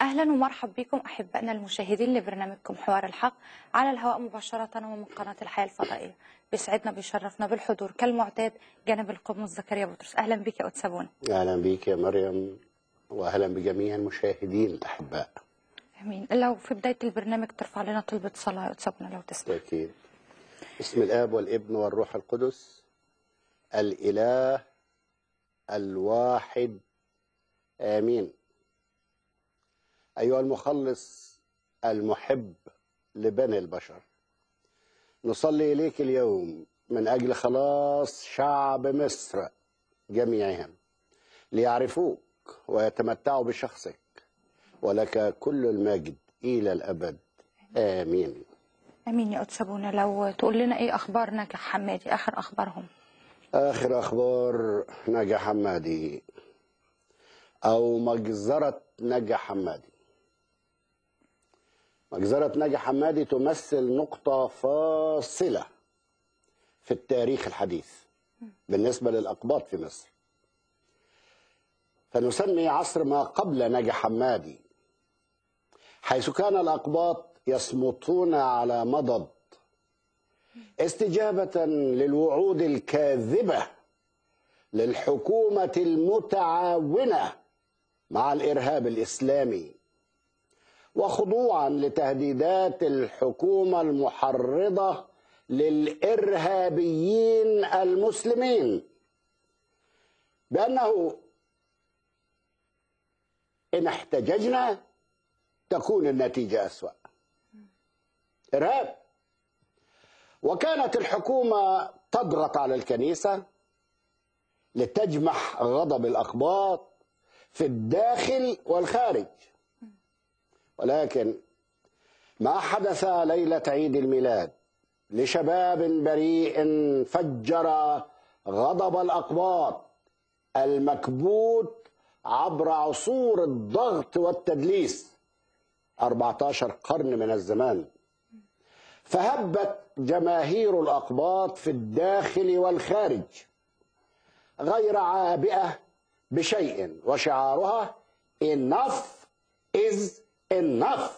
أهلا ومرحب بكم أحبائنا المشاهدين لبرنامجكم حوار الحق على الهواء مباشرة ومن قناة الحياة الفضائية بيسعدنا بيشرفنا بالحضور كالمعتاد جانب القمص زكريا بطرس أهلا بك يا أتسابون أهلا بك يا مريم وأهلا بجميع المشاهدين الأحباء أمين لو في بداية البرنامج ترفع لنا طلبة صلاة يا أتسابون لو تسمح أكيد بسم الآب والابن والروح القدس الإله الواحد آمين أيها المخلص المحب لبني البشر نصلي إليك اليوم من أجل خلاص شعب مصر جميعهم ليعرفوك ويتمتعوا بشخصك ولك كل المجد إلى الأبد آمين أمين يا أتسابون لو تقول لنا إيه أخبار نجح حمادي آخر أخبارهم آخر أخبار نجا حمادي أو مجزرة نجا حمادي مجزرة نجا حمادي تمثل نقطة فاصلة في التاريخ الحديث بالنسبة للأقباط في مصر فنسمي عصر ما قبل نجا حمادي حيث كان الأقباط يصمتون على مضض استجابة للوعود الكاذبة للحكومة المتعاونة مع الإرهاب الإسلامي وخضوعا لتهديدات الحكومة المحرضة للإرهابيين المسلمين بأنه إن احتججنا تكون النتيجة أسوأ إرهاب وكانت الحكومة تضغط على الكنيسة لتجمح غضب الأقباط في الداخل والخارج ولكن ما حدث ليلة عيد الميلاد لشباب بريء فجر غضب الأقباط المكبوت عبر عصور الضغط والتدليس 14 قرن من الزمان فهبت جماهير الأقباط في الداخل والخارج غير عابئة بشيء وشعارها enough is enough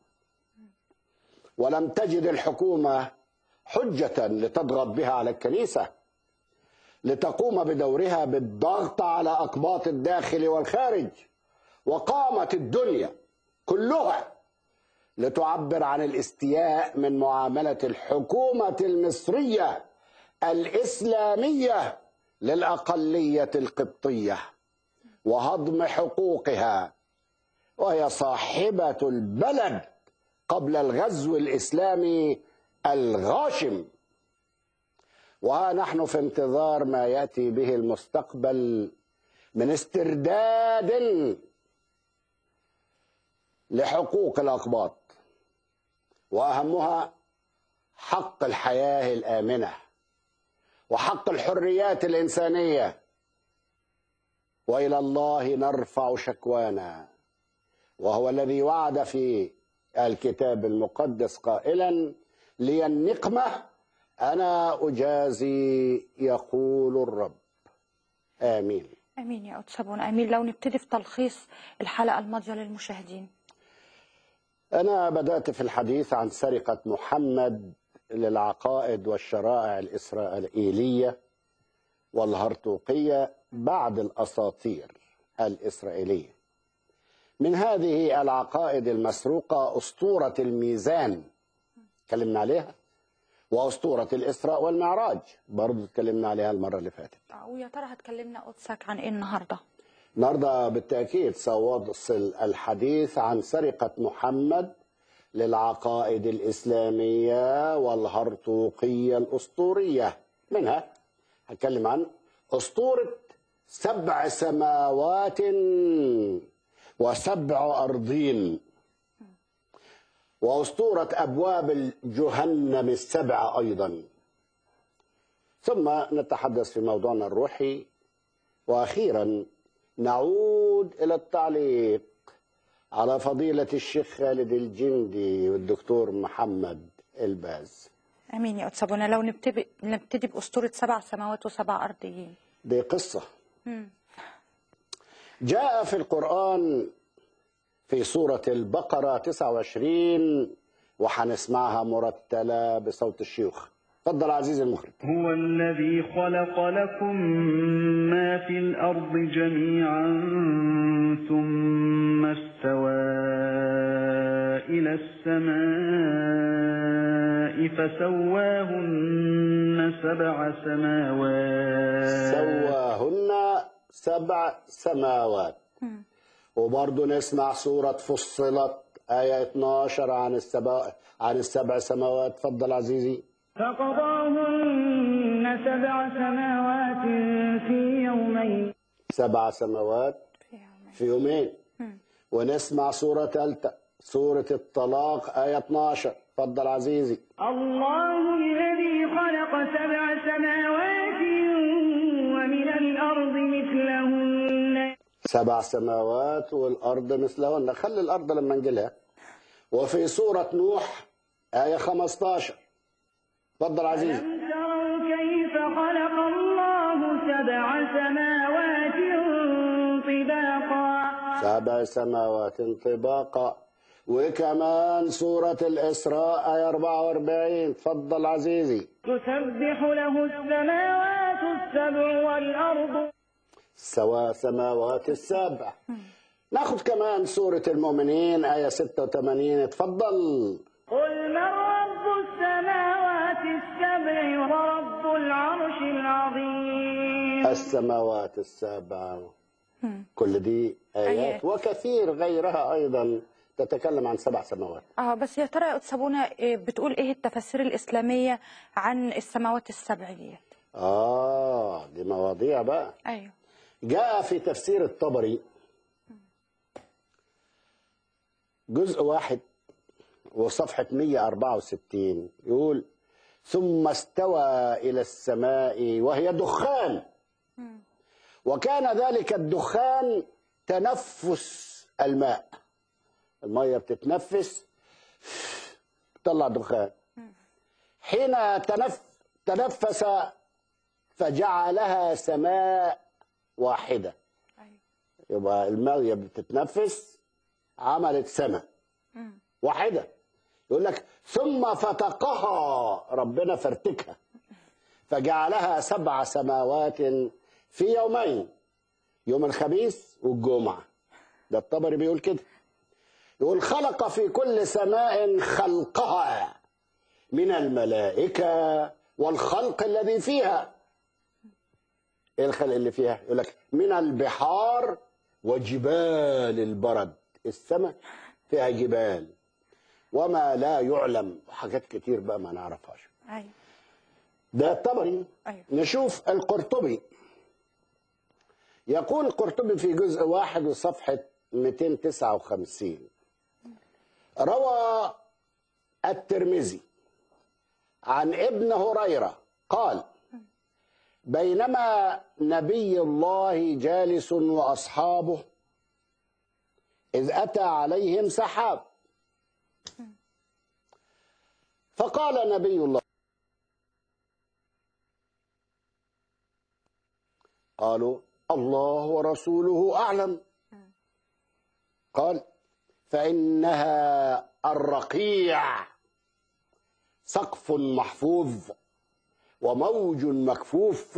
ولم تجد الحكومة حجة لتضغط بها على الكنيسة لتقوم بدورها بالضغط على أقباط الداخل والخارج وقامت الدنيا كلها لتعبر عن الاستياء من معاملة الحكومة المصرية الإسلامية للأقلية القبطية وهضم حقوقها وهي صاحبة البلد قبل الغزو الإسلامي الغاشم وها نحن في انتظار ما يأتي به المستقبل من استرداد لحقوق الأقباط وأهمها حق الحياة الآمنة وحق الحريات الإنسانية وإلى الله نرفع شكوانا وهو الذي وعد في الكتاب المقدس قائلا لي النقمة أنا أجازي يقول الرب آمين أمين يا أتسابون أمين لو نبتدي في تلخيص الحلقة الماضية للمشاهدين أنا بدأت في الحديث عن سرقة محمد للعقائد والشرائع الإسرائيلية والهرطوقية بعد الأساطير الإسرائيلية من هذه العقائد المسروقة أسطورة الميزان تكلمنا عليها وأسطورة الإسراء والمعراج برضو تكلمنا عليها المرة اللي فاتت ويا ترى هتكلمنا قدسك عن إيه النهاردة النهارده بالتأكيد سأواصل الحديث عن سرقة محمد للعقائد الإسلامية والهرطوقية الأسطورية منها هتكلم عن أسطورة سبع سماوات وسبع أرضين وأسطورة أبواب جهنم السبع أيضا ثم نتحدث في موضوعنا الروحي وأخيرا نعود إلى التعليق على فضيلة الشيخ خالد الجندي والدكتور محمد الباز امين يا أتسابونا لو نبتدي نبتدي باسطوره سبع سماوات وسبع ارضيين دي قصة جاء في القرآن في سورة البقرة 29 وحنسمعها مرتلة بصوت الشيوخ تفضل عزيزي المخرج هو الذي خلق لكم ما في الأرض جميعا ثم استوى إلى السماء فسواهن سبع سماوات سواهن سبع سماوات وبرضه نسمع سورة فصلت آية 12 عن السبع عن السبع سماوات تفضل عزيزي فقضاهن سبع سماوات في يومين سبع سماوات في يومين. في يومين ونسمع سورة ثالثة سورة الطلاق آية 12 تفضل عزيزي الله الذي خلق سبع سماوات ومن الأرض مثلهن سبع سماوات والأرض مثلهن خلي الأرض لما نجيلها وفي سورة نوح آية 15 تفضل عزيزي ألم تروا كيف خلق الله سبع سماوات طباقا سبع سماوات طباقا وكمان سورة الإسراء آية 44 تفضل عزيزي تسبح له السماوات السبع والأرض سوا سماوات السبع ناخذ كمان سورة المؤمنين آية 86 تفضل قل من رب السماوات السبع ورب العرش العظيم السماوات السبع كل دي آيات آيات. وكثير غيرها أيضا تتكلم عن سبع سماوات اه بس يا ترى يا أستاذ سابونا إيه بتقول ايه التفاسير الإسلامية عن السماوات السبع ديت آه دي مواضيع بقى ايوه جاء في تفسير الطبري جزء واحد وصفحة 164 يقول ثم استوى إلى السماء وهي دخان وكان ذلك الدخان تنفس الماء المية بتتنفس تطلع دخان حين تنف تنفس فجعلها سماء واحدة ايوه يبقى المية بتتنفس عملت سماء واحدة يقول لك ثم فتقها ربنا فرتكها فجعلها سبع سماوات في يومين يوم الخميس والجمعة ده الطبري بيقول كده يقول خلق في كل سماء خلقها من الملائكة والخلق الذي فيها ايه الخلق اللي فيها يقول لك من البحار وجبال البرد السماء فيها جبال وما لا يعلم وحاجات كتير بقى ما نعرفهاش ايوه ده الطبري أيوة. نشوف القرطبي يقول القرطبي في جزء واحد وصفحة 259 روى الترمذي عن ابن هريرة قال بينما نبي الله جالس وأصحابه إذ أتى عليهم سحاب فقال نبي الله قالوا الله ورسوله أعلم قال فإنها الرقيع سقف محفوظ وموج مكفوف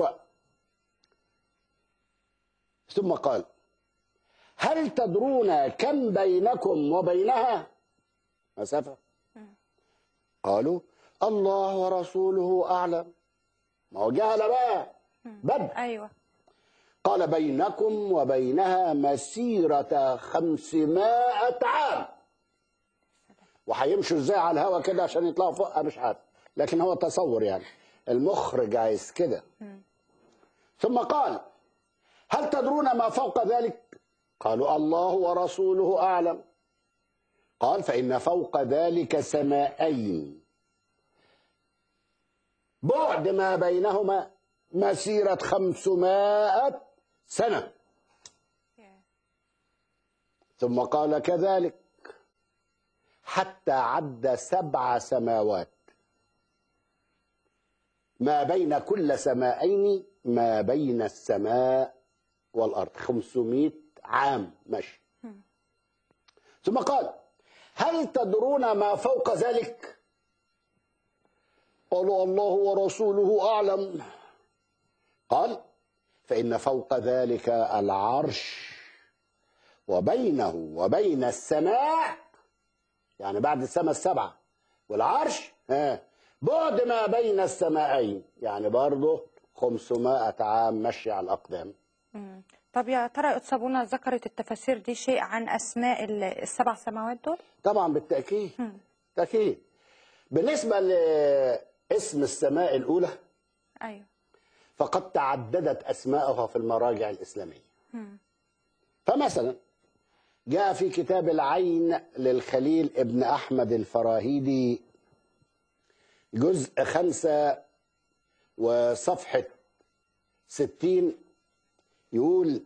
ثم قال هل تدرون كم بينكم وبينها مسافة قالوا الله ورسوله أعلم ما هو جهل بقى بدء ايوه قال بينكم وبينها مسيرة خمسمائة عام وهيمشوا ازاي على الهوا كده عشان يطلعوا فوق مش عارف لكن هو تصور يعني المخرج عايز كده ثم قال هل تدرون ما فوق ذلك قالوا الله ورسوله أعلم قال فإن فوق ذلك سماءين بعد ما بينهما مسيرة خمسمائة سنة ثم قال كذلك حتى عد سبع سماوات ما بين كل سماءين ما بين السماء والأرض خمسمائة عام مشي ثم قال هل تدرون ما فوق ذلك قالوا الله ورسوله أعلم قال فإن فوق ذلك العرش وبينه وبين السماء يعني بعد السماء السبعة والعرش ها بعد ما بين السماءين يعني برضه 500 عام مشي على الأقدام مم. طب يا ترى يا أستاذ أبونا ذكرت التفاسير دي شيء عن أسماء ال- السبع سماوات دول؟ طبعا بالتأكيد تأكيد بالنسبة لاسم السماء الأولى أيوه فقد تعددت أسماءها في المراجع الإسلامية فمثلا جاء في كتاب العين للخليل ابن أحمد الفراهيدي جزء خمسة وصفحة ستين يقول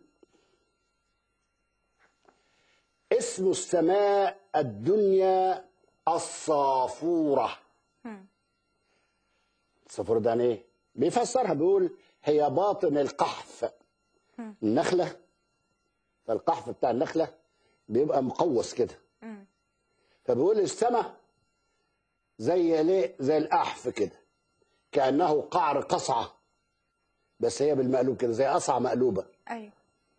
اسم السماء الدنيا الصافورة الصافورة ده يعني ايه؟ بيفسرها بيقول هي باطن القحف النخلة فالقحف بتاع النخلة بيبقى مقوس كده فبيقول السماء زي ليه زي القحف كده كأنه قعر قصعة بس هي بالمقلوب كده زي قصعة مقلوبة أيوه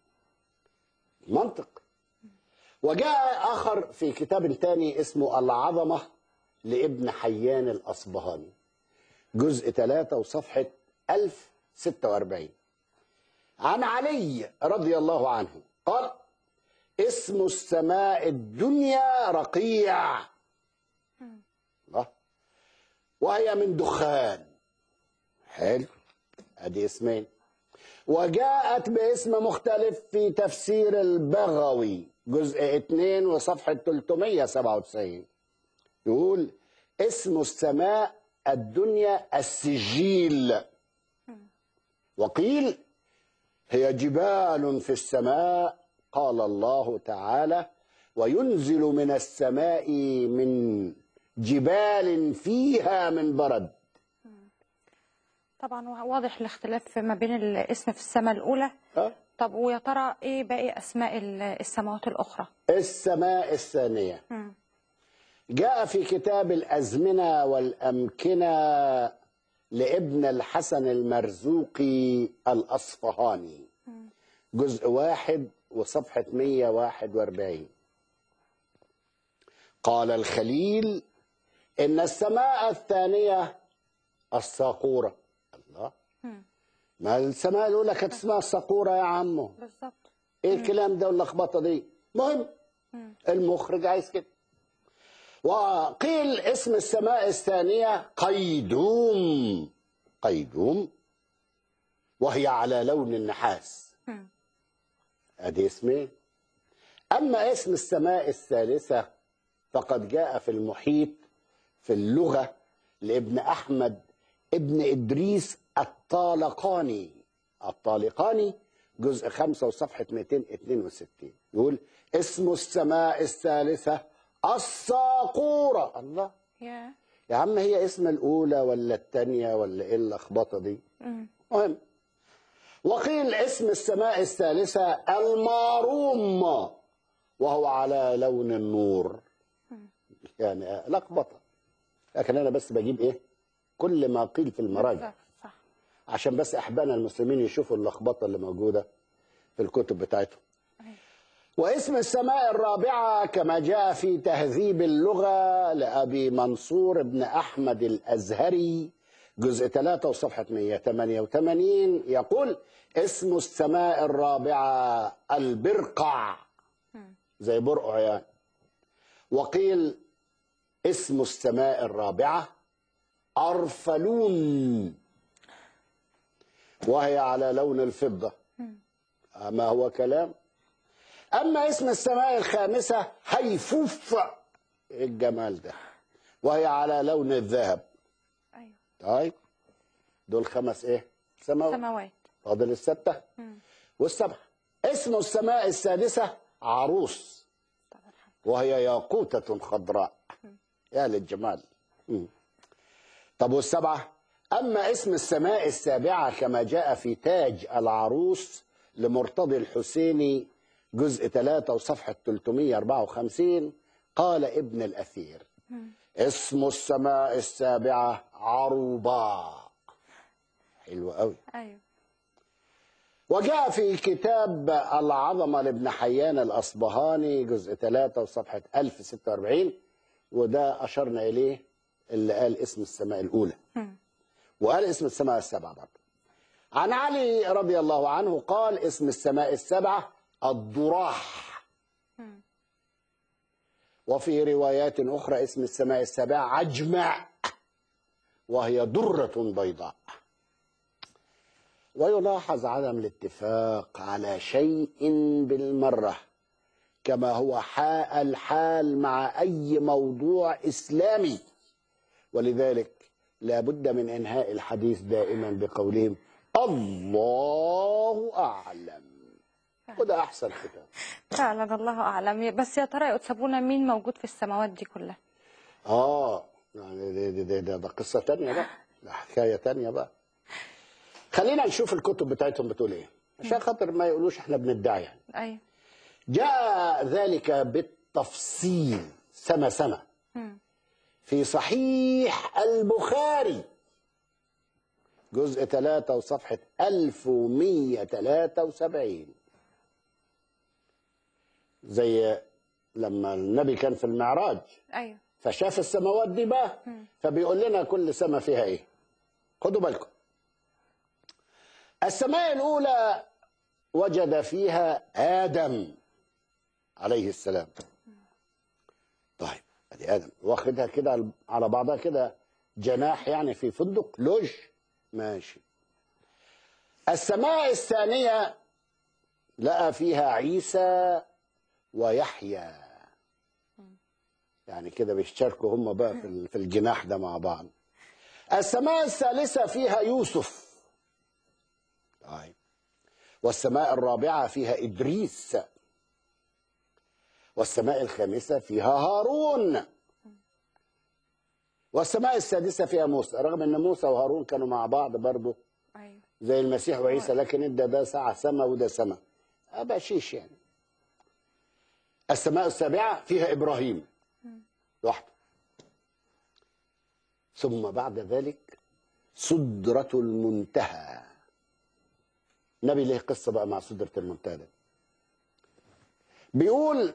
منطق وجاء آخر في كتاب تاني اسمه العظمة لابن حيان الأصبهاني جزء 3 وصفحة 1046 عن علي رضي الله عنه قال اسم السماء الدنيا رقيع الله وهي من دخان حلو ادي اسمين وجاءت باسم مختلف في تفسير البغوي جزء 2 وصفحة 397 يقول اسم السماء الدنيا السجيل وقيل هي جبال في السماء قال الله تعالى وينزل من السماء من جبال فيها من برد طبعا واضح الاختلاف ما بين الاسم في السماء الأولى أه؟ طب ويا ترى إيه باقي أسماء ال- السماوات الأخرى؟ السماء الثانية مم. جاء في كتاب الأزمنة والأمكنة لابن الحسن المرزوقي الأصفهاني جزء واحد وصفحة 141 قال الخليل إن السماء الثانية الصاقورة الله ما السماء الأولى كانت اسمها الصاقورة يا عمو بالظبط ايه الكلام ده واللخبطه دي مهم المخرج عايز كده وقيل اسم السماء الثانيه قيدوم قيدوم وهي على لون النحاس ادي اسمين اما اسم السماء الثالثه فقد جاء في المحيط في اللغه لابن احمد ابن ادريس الطالقاني الطالقاني جزء خمسة وصفحة 262 يقول اسم السماء الثالثة الصاقورة الله يا يا عم هي اسم الأولى ولا الثانية ولا إيه اللخبطة دي مهم وقيل اسم السماء الثالثة الماروم وهو على لون النور يعني لخبطة لكن أنا بس بجيب إيه كل ما قيل في المراجع بالظبط صح عشان بس احبائنا المسلمين يشوفوا اللخبطه اللي موجوده في الكتب بتاعتهم. واسم السماء الرابعه كما جاء في تهذيب اللغه لابي منصور بن احمد الازهري جزء 3 وصفحه 188 يقول اسم السماء الرابعه البرقع زي برقع يعني. وقيل اسم السماء الرابعه أرفلون وهي على لون الفضة ما هو كلام أما اسم السماء الخامسة هيفوف إيه الجمال ده وهي على لون الذهب أيوه طيب دول خمس ايه سماوات سماوات فاضل الستة والسبعة اسم السماء السادسة عروس طبعا الحمد وهي ياقوتة خضراء يا للجمال مم. طب والسبعة أما اسم السماء السابعة كما جاء في تاج العروس لمرتضي الحسيني جزء 3 وصفحة 354 قال ابن الأثير اسم السماء السابعة عروبا حلو قوي ايوه وجاء في كتاب العظمة لابن حيان الأصبهاني جزء 3 وصفحة 1046 وده أشرنا إليه اللي قال اسم السماء الأولى وقال اسم السماء السبعة برضه عن علي رضي الله عنه قال اسم السماء السبعة الضراح وفي روايات أخرى اسم السماء السبعة عجمع وهي درة بيضاء ويلاحظ عدم الاتفاق على شيء بالمرة كما هو حا- الحال مع أي موضوع إسلامي ولذلك لا بد من إنهاء الحديث دائما بقولهم الله أعلم وده أحسن ختام فعلا الله اعلم بس يا ترى يا أتسابونا مين موجود في السماوات دي كلها آه يعني ده, ده, ده, ده, ده قصة تانية بقى ده حكاية تانية بقى خلينا نشوف الكتب بتاعتهم بتقول إيه عشان خاطر ما يقولوش إحنا بندعي يعني ايوه جاء ذلك بالتفصيل سنة سنة في صحيح البخاري جزء 3 وصفحة 1173 زي لما النبي كان في المعراج ايوه فشاف السماوات دي بقى فبيقول لنا كل سماء فيها ايه خدوا بالكم السماء الاولى وجد فيها ادم عليه السلام طيب ادي ادم واخدها كده على بعضها كده جناح يعني في فندق لوج ماشي السماء الثانيه لقى فيها عيسى ويحيى يعني كده بيشتركوا هم بقى في ال- في الجناح ده مع بعض السماء الثالثة فيها يوسف طيب والسماء الرابعة فيها إدريس والسماء الخامسة فيها هارون والسماء السادسة فيها موسى رغم أن موسى وهارون كانوا مع بعض برضه ايوه زي المسيح وعيسى لكن ادى ده ساعة سما وده سما بشيش يعني السماء السابعة فيها إبراهيم لوحده ثم بعد ذلك سدرة المنتهى النبي ليه قصة بقى مع سدرة المنتهى ده بيقول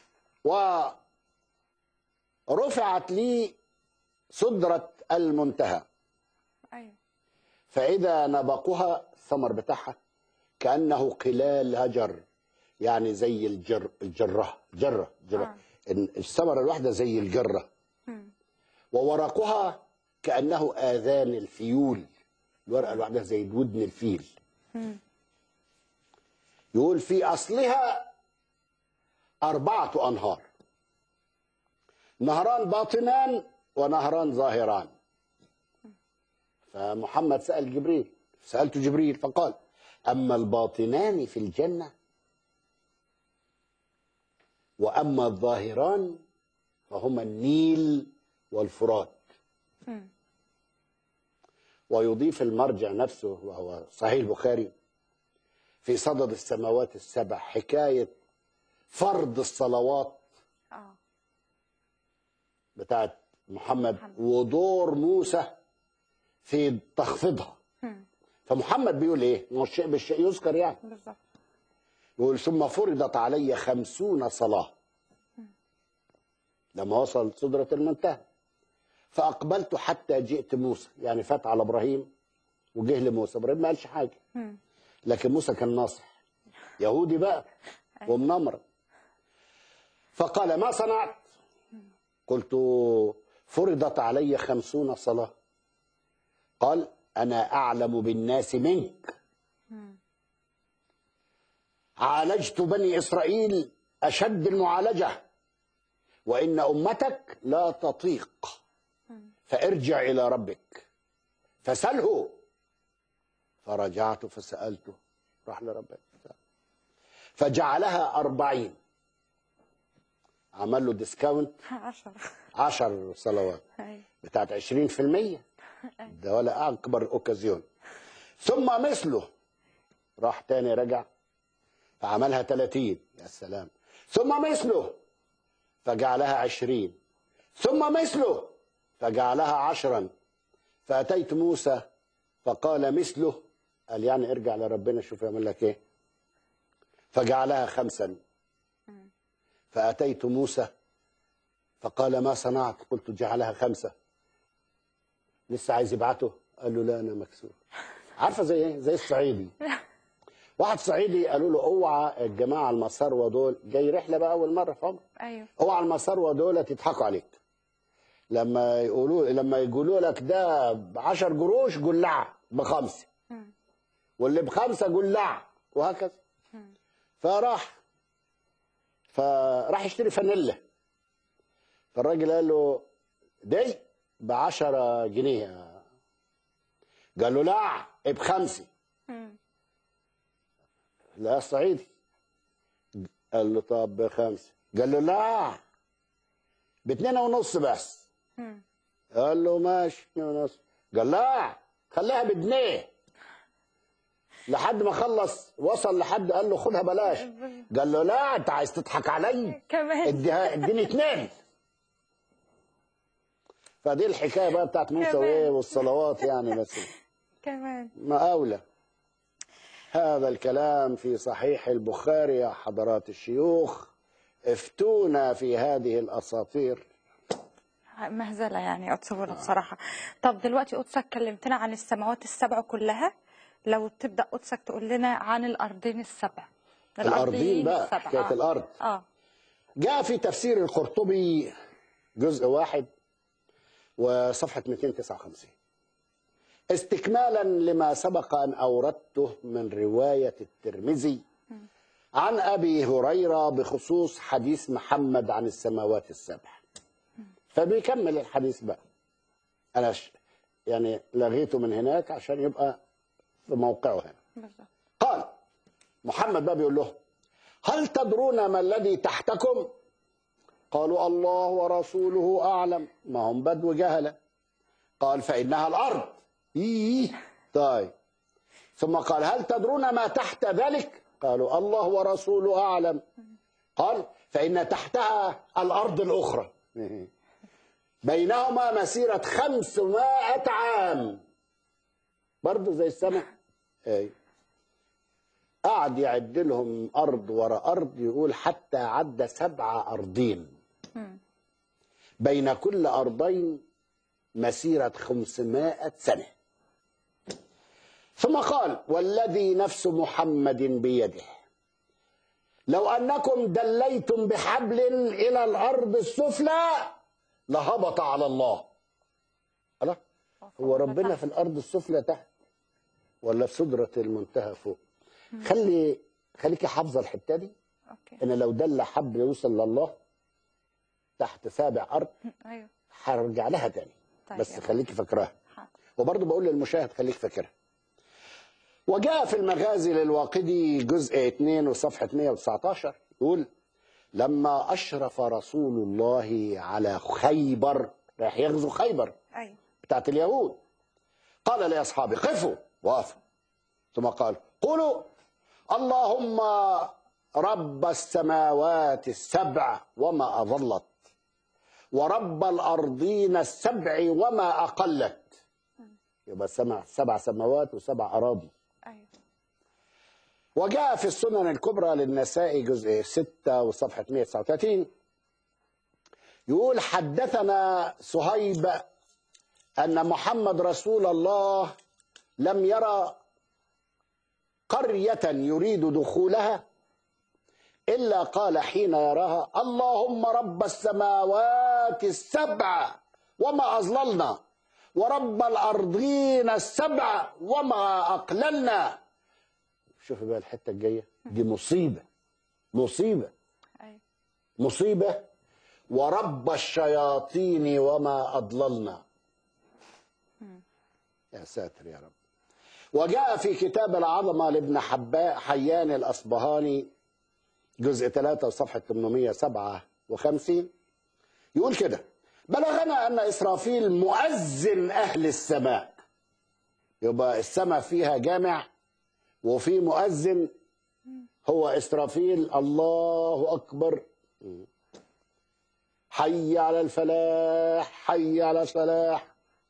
ورفعت لي سدرة المنتهى ايوه فإذا نبقها الثمر بتاعها كأنه قلال هجر يعني زي الجر الجرة جرة جرة إن الثمرة الواحدة زي الجرة وورقها كأنه آذان الفيول الورقة الواحدة زي ودن الفيل يقول في أصلها أربعة أنهار نهران باطنان ونهران ظاهران فمحمد سأل جبريل سألت جبريل فقال أما الباطنان في الجنة وأما الظاهران فهما النيل والفرات ويضيف المرجع نفسه وهو صحيح البخاري في صدد السماوات السبع حكاية فرض الصلوات اه بتاعت محمد محمد. ودور موسى في تخفيضها فمحمد بيقول ايه؟ ما هو الشيء بالشيء يذكر يعني بالظبط يقول ثم فرضت علي خمسون صلاة لما وصل سدرة المنتهى فأقبلت حتى جئت موسى يعني فات على إبراهيم وجه لموسى إبراهيم ما قالش حاجة لكن موسى كان ناصح يهودي بقى ومنمر فقال ما صنعت قلت فرضت علي خمسون صلاة قال أنا أعلم بالناس منك عالجت بني إسرائيل أشد المعالجة وإن أمتك لا تطيق فارجع إلى ربك فسله فرجعت فسألته راح لربك فجعلها أربعين عمل له ديسكاونت عشرة عشر صلوات ايوه بتاعت عشرين في المية ده ولا أكبر أوكازيون ثم مثله راح تاني رجع فعملها 30 يا سلام ثم مثله فجعلها عشرين ثم مثله فجعلها عشرا فأتيت موسى فقال مثله قال يعني ارجع لربنا شوف يعمل لك ايه فجعلها خمسا فأتيت موسى فقال ما صنعت قلت جعلها خمسة لسه عايز يبعته قال له لا أنا مكسور عارفة زي ايه زي الصعيدي واحد صعيدي قالوا له اوعى الجماعة المساروة دول جاي رحلة بقى أول مرة في عمرك ايوه اوعى المساروة دول تضحكوا عليك لما يقولوا لما يقولوا لك ده ب 10 قروش قول لا بخمسه واللي بخمسه قول لا وهكذا فراح فراح يشتري فانيلا فالراجل قال له دي ب 10 جنيه قال له لا بخمسه لا صعيدي قال له طب بخمسه قال له لا باتنين ونص بس قال له ماشي اتنين ونص قال لا خليها بجنيه لحد ما خلص وصل لحد قال له خدها بلاش قال له لا انت عايز تضحك علي كمان اديها اديني اتنين فدي الحكايه بقى بتاعت موسى كمان. وايه والصلوات يعني بس كمان ما اولى هذا الكلام في صحيح البخاري يا حضرات الشيوخ افتونا في هذه الاساطير مهزله يعني اتصور بصراحه طب دلوقتي قدسك كلمتنا عن السماوات السبع كلها لو تبدا قدسك تقول لنا عن الارضين السبع الارضين بقى السبع. حكايه آه. الارض اه جاء في تفسير القرطبي جزء واحد وصفحة 259 استكمالا لما سبق أن أوردته من رواية الترمذي عن أبي هريرة بخصوص حديث محمد عن السماوات السبع فبيكمل الحديث بقى أنا ش- يعني لغيته من هناك عشان يبقى في موقعه هنا بالظبط قال محمد بقى بيقول له هل تدرون ما الذي تحتكم قالوا الله ورسوله أعلم ما هم بدو جهلة قال فإنها الأرض إيه طيب ثم قال هل تدرون ما تحت ذلك قالوا الله ورسوله أعلم قال فإن تحتها الأرض الأخرى بينهما مسيرة خمسمائة عام برضه زي السماء أي قعد يعد لهم أرض ورا أرض يقول حتى عد سبع أرضين بين كل أرضين مسيرة خمسمائة سنة ثم قال والذي نفس محمد بيده لو أنكم دليتم بحبل إلى الأرض السفلى لهبط على الله الله هو ربنا في الأرض السفلى تحت ولا في سدرة المنتهى فوق خلي خليكي حافظة الحتة دي اوكي إن لو دل حبل يوصل لله تحت سابع أرض ايوه هرجع لها تاني طيب بس يا خليكي فاكراها حاضر. وبرضه بقول للمشاهد خليك فاكرها وجاء في المغازي للواقدي جزء 2 وصفحة 119 يقول لما أشرف رسول الله على خيبر راح يغزو خيبر ايوه بتاعت اليهود قال لأصحابه قفوا وقفوا ثم قال قولوا اللهم رب السماوات السبع وما أظلت ورب الأرضين السبع وما أقلت يبقى سمع سبع سماوات وسبع أراضي ايوه وجاء في السنن الكبرى للنساء جزء 6 وصفحة 139 يقول حدثنا صهيب أن محمد رسول الله لم يرى قرية يريد دخولها إلا قال حين يراها اللهم رب السماوات السبع وما أظللنا ورب الأرضين السبع وما أقللنا شوف بقى الحته الجايه دي مصيبه مصيبه ايوه مصيبه ورب الشياطين وما اضللنا يا ساتر يا رب وجاء في كتاب العظمه لابن حباء حيان الاصبهاني جزء 3 وصفحه 857 يقول كده بلغنا ان اسرافيل مؤذن اهل السماء يبقى السماء فيها جامع وفي مؤذن هو إسرافيل الله أكبر حي على الفلاح حي على الفلاح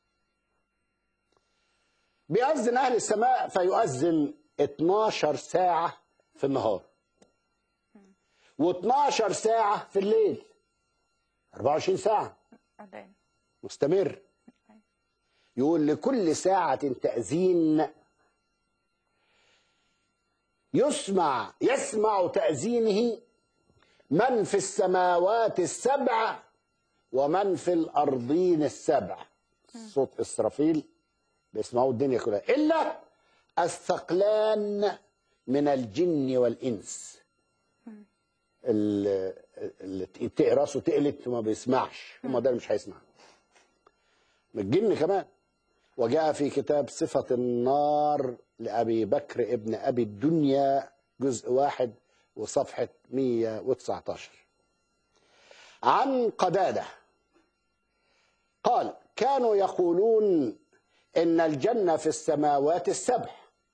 بيأذن أهل السماء فيؤذن 12 ساعة في النهار و12 ساعة في الليل 24 ساعة أدين. مستمر يقول لكل ساعة تأذين يسمع يسمع تأذينه من في السماوات السبع ومن في الأرضين السبع صوت إسرافيل بيسمعوا الدنيا كلها إلا الثقلان من الجن والإنس ال- اللي ت- راسه تقلت وما بيسمعش هم ده اللي مش هيسمع من الجن كمان وجاء في كتاب صفة النار لأبي بكر ابن أبي الدنيا جزء واحد وصفحة 119 عن قدادة قال كانوا يقولون إن الجنة في السماوات السبع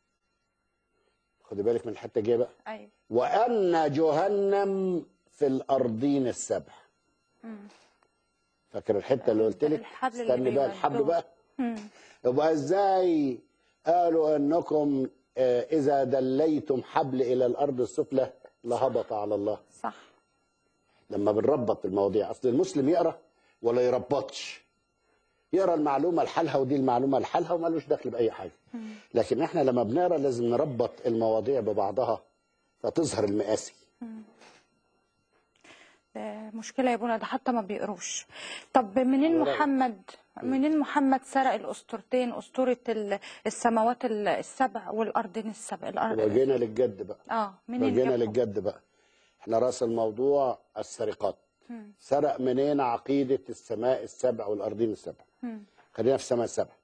خدي بالك من الحتة جاية بقى أيوة وأن جهنم في الأرضين السبع فاكر الحتة اللي قلت لك الحبل اللي استني بقى الحبل بيودوه. بقى يبقى ازاي قالوا انكم آه، اذا دليتم حبل الى الارض السفلى لهبط على الله صح لما بنربط المواضيع اصل المسلم يقرا ولا يربطش يقرا المعلومه لحالها ودي المعلومه لحالها ومالوش دخل باي حاجه لكن احنا لما بنقرا لازم نربط المواضيع ببعضها فتظهر المآسي ده مشكلة يا بونا ده حتى ما بيقروش طب منين على رأيك. محمد منين محمد سرق الأسطورتين أسطورة ال- السماوات ال- السبع والأرضين السبع الأرض وجينا للجد بقى اه منين وجينا جابهم؟ للجد بقى احنا راس الموضوع السرقات سرق منين عقيدة السماء السبع والأرضين السبع خلينا في السماء السبع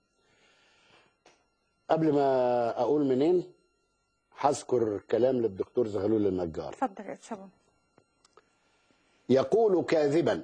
قبل ما أقول منين هذكر كلام للدكتور زغلول النجار اتفضل يا شباب يقول كاذبا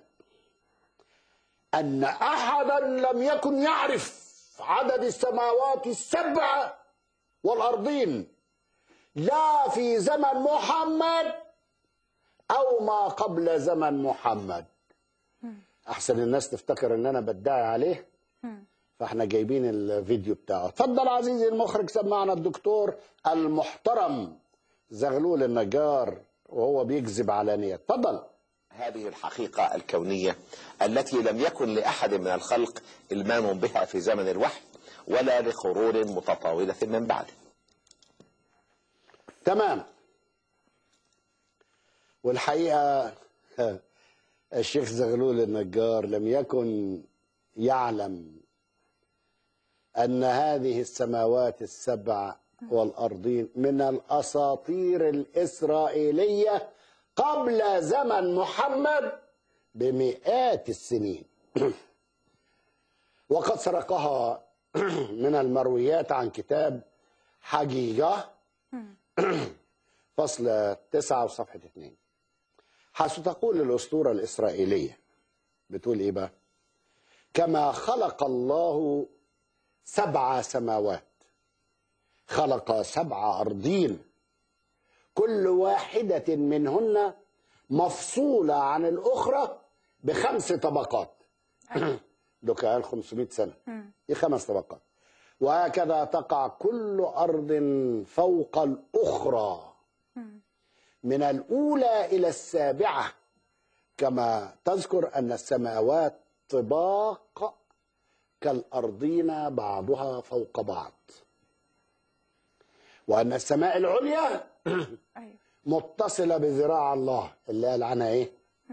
أن أحدا لم يكن يعرف عدد السماوات السبع والأرضين لا في زمن محمد أو ما قبل زمن محمد أحسن الناس تفتكر أن أنا بدعي عليه فاحنا جايبين الفيديو بتاعه اتفضل عزيزي المخرج سمعنا الدكتور المحترم زغلول النجار وهو بيكذب علانية اتفضل هذه الحقيقة الكونية التي لم يكن لأحد من الخلق إلمام بها في زمن الوحي ولا لقرون متطاولة من بعده تمام والحقيقة الشيخ زغلول النجار لم يكن يعلم أن هذه السماوات السبع والأرضين من الأساطير الإسرائيلية قبل زمن محمد بمئات السنين وقد سرقها من المرويات عن كتاب حجيجة فصل تسعة وصفحة اتنين حيث تقول الأسطورة الإسرائيلية بتقول إيه بقى كما خلق الله سبع سماوات خلق سبع أرضين كل واحدة منهن مفصولة عن الأخرى بخمس طبقات ده كان 500 سنة دي خمس طبقات وهكذا تقع كل أرض فوق الأخرى من الأولى إلى السابعة كما تذكر أن السماوات طباق كالأرضين بعضها فوق بعض وأن السماء العليا ايوه متصلة بذراع الله اللي قال عنها إيه؟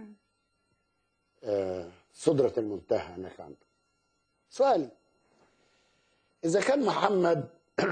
آه سدرة المنتهى هناك عنده سؤال إذا كان محمد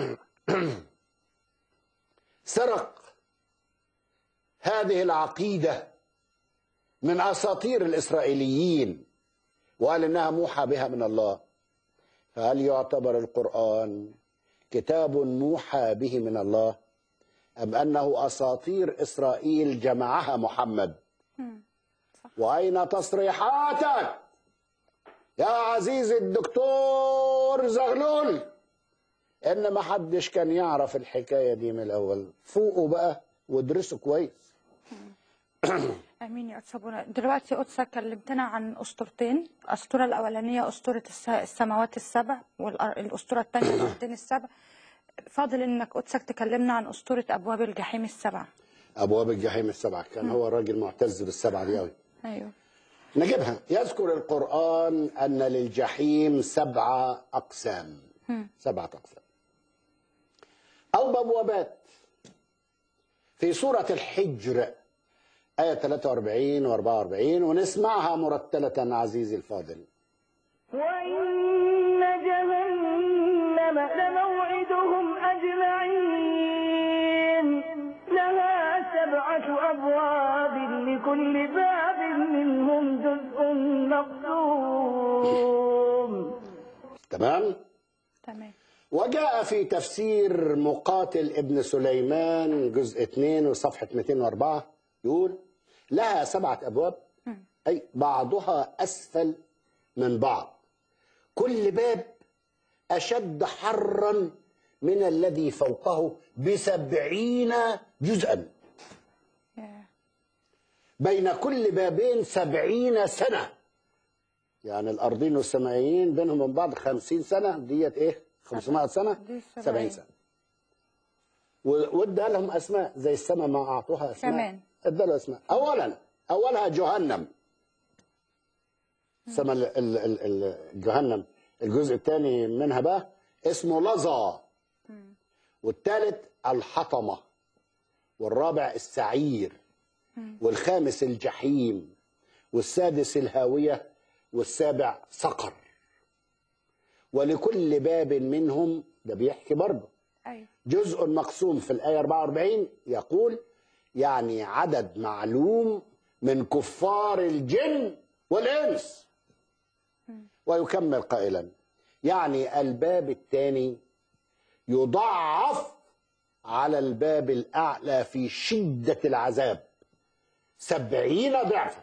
سرق هذه العقيدة من أساطير الإسرائيليين وقال إنها موحى بها من الله فهل يعتبر القرآن كتاب موحى به من الله أم أنه أساطير إسرائيل جمعها محمد وأين تصريحاتك يا عزيزي الدكتور زغلول إن ما حدش كان يعرف الحكاية دي من الأول فوقوا بقى وادرسه كويس امين يا قدس ابونا دلوقتي قدسك كلمتنا عن اسطورتين الاسطوره الاولانيه اسطوره الس- السماوات السبع والاسطوره الثانيه الارضين السبع فاضل انك قدسك تكلمنا عن اسطوره ابواب الجحيم السبع ابواب الجحيم السبعه كان هو راجل معتز بالسبعه دي قوي ايوه نجيبها يذكر القرآن أن للجحيم سبعة أقسام سبعة أقسام أو بوابات في سورة الحجر آية 43 و 44 ونسمعها مرتلة عزيزي الفاضل وإن جهنم لموعدهم أجمعين لها سبعة أبواب لكل باب منهم جزء مقسوم تمام تمام وجاء في تفسير مقاتل ابن سليمان جزء 2 وصفحة 204 يقول لها سبعة أبواب أي بعضها أسفل من بعض كل باب أشد حرا من الذي فوقه بسبعين جزءا يا. بين كل بابين سبعين سنة يعني الأرضين والسمائيين بينهم من بعض خمسين سنة ديت إيه 500 سنة دي سبعين. سبعين سنة و- وادى لهم أسماء زي السماء ما أعطوها أسماء كمان. ادى له أسماء أولا أولها جهنم سما ال- ال- ال- ال- جهنم الجزء الثاني منها بقى اسمه لظى والثالث الحطمة والرابع السعير والخامس الجحيم والسادس الهاوية والسابع سقر ولكل باب منهم ده بيحكي برضه ايوه جزء مقسوم في الآية 44 يقول يعني عدد معلوم من كفار الجن والإنس ويكمل قائلا يعني الباب الثاني يضعف على الباب الأعلى في شدة العذاب سبعين ضعفا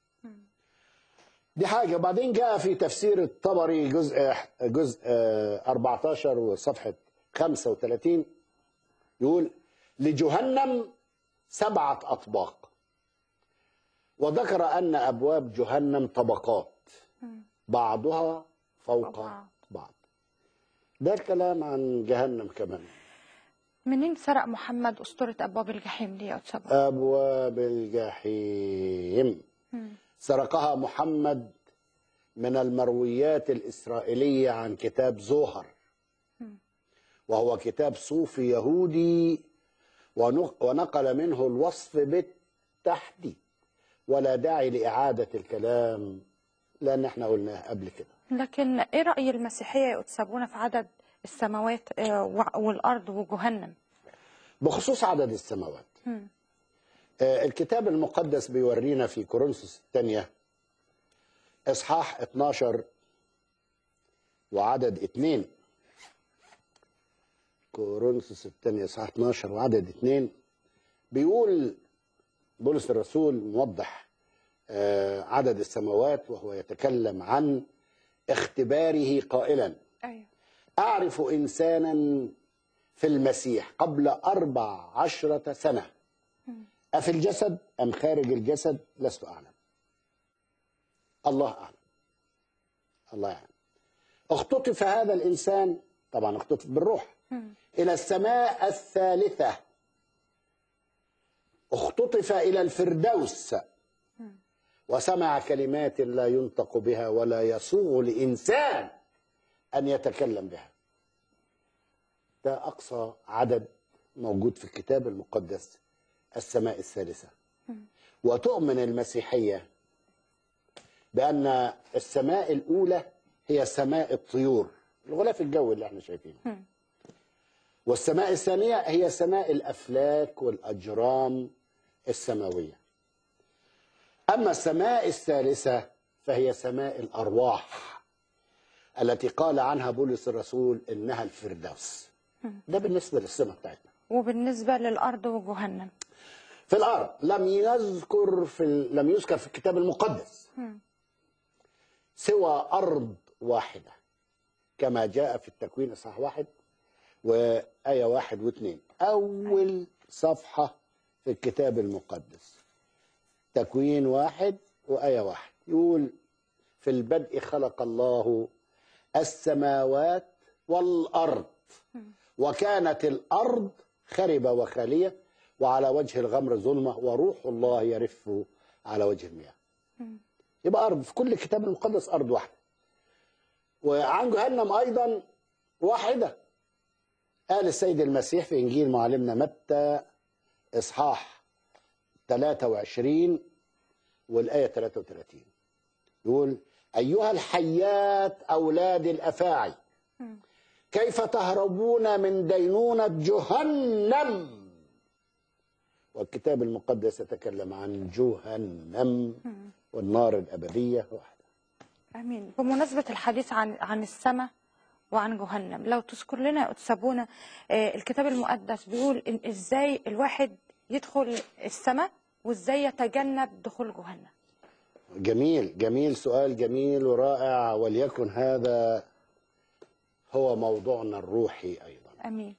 دي حاجة بعدين جاء في تفسير الطبري جزء جزء آه، 14 وصفحة 35 يقول لجهنم سبعة أطباق وذكر أن أبواب جهنم طبقات بعضها فوق بعض. بعض ده الكلام عن جهنم كمان منين سرق محمد اسطوره ابواب الجحيم دي يا قدس ابونا أبواب الجحيم سرقها محمد من المرويات الإسرائيلية عن كتاب زوهر وهو كتاب صوفي يهودي ونق- ونقل منه الوصف بالتحديد ولا داعي لإعادة الكلام لأن احنا قلناه قبل كده لكن ايه راي المسيحيه يا قدس ابونا في عدد السماوات آه، وع- والارض وجهنم بخصوص عدد السماوات آه، الكتاب المقدس بيورينا في كورنثوس الثانية إصحاح 12 وعدد اثنين كورنثوس الثانية إصحاح 12 وعدد اثنين بيقول بولس الرسول موضح آه، عدد السماوات وهو يتكلم عن اختباره قائلا ايوه أعرف إنسانا في المسيح قبل أربع عشرة سنة أفي الجسد أم خارج الجسد لست أعلم الله أعلم الله أعلم اختطف هذا الإنسان طبعا اختطف بالروح إلى السماء الثالثة اختطف إلى الفردوس وسمع كلمات لا ينطق بها ولا يسوغ لإنسان أن يتكلم بها ده أقصى عدد موجود في الكتاب المقدس السماء الثالثة وتؤمن المسيحية بأن السماء الأولى هي سماء الطيور الغلاف الجوي اللي احنا شايفينه والسماء الثانية هي سماء الأفلاك والأجرام السماوية أما السماء الثالثة فهي سماء الأرواح التي قال عنها بولس الرسول إنها الفردوس ده بالنسبة للسماء بتاعتنا وبالنسبه للارض وجهنم في الأرض لم يذكر في ال- لم يذكر في الكتاب المقدس سوى أرض واحدة كما جاء في التكوين إصحاح واحد وآية واحد واثنين أول صفحة في الكتاب المقدس تكوين واحد وآية واحد يقول في البدء خلق الله السماوات والأرض وكانت الأرض خربة وخالية وعلى وجه الغمر ظلمة وروح الله يرف على وجه المياه يبقى أرض في كل الكتاب المقدس أرض واحدة وعن جهنم أيضا واحدة قال السيد المسيح في إنجيل معلمنا متى إصحاح 23 والآية 33 يقول أيها الحيات أولاد الأفاعي كيف تهربون من دينونة جهنم والكتاب المقدس يتكلم عن جهنم والنار الأبدية واحدة امين بمناسبه الحديث عن عن السماء وعن جهنم لو تذكر لنا يا أتسابونا آه، الكتاب المقدس بيقول إن ازاي الواحد يدخل السماء وازاي يتجنب دخول جهنم جميل جميل سؤال جميل ورائع وليكن هذا هو موضوعنا الروحي أيضا امين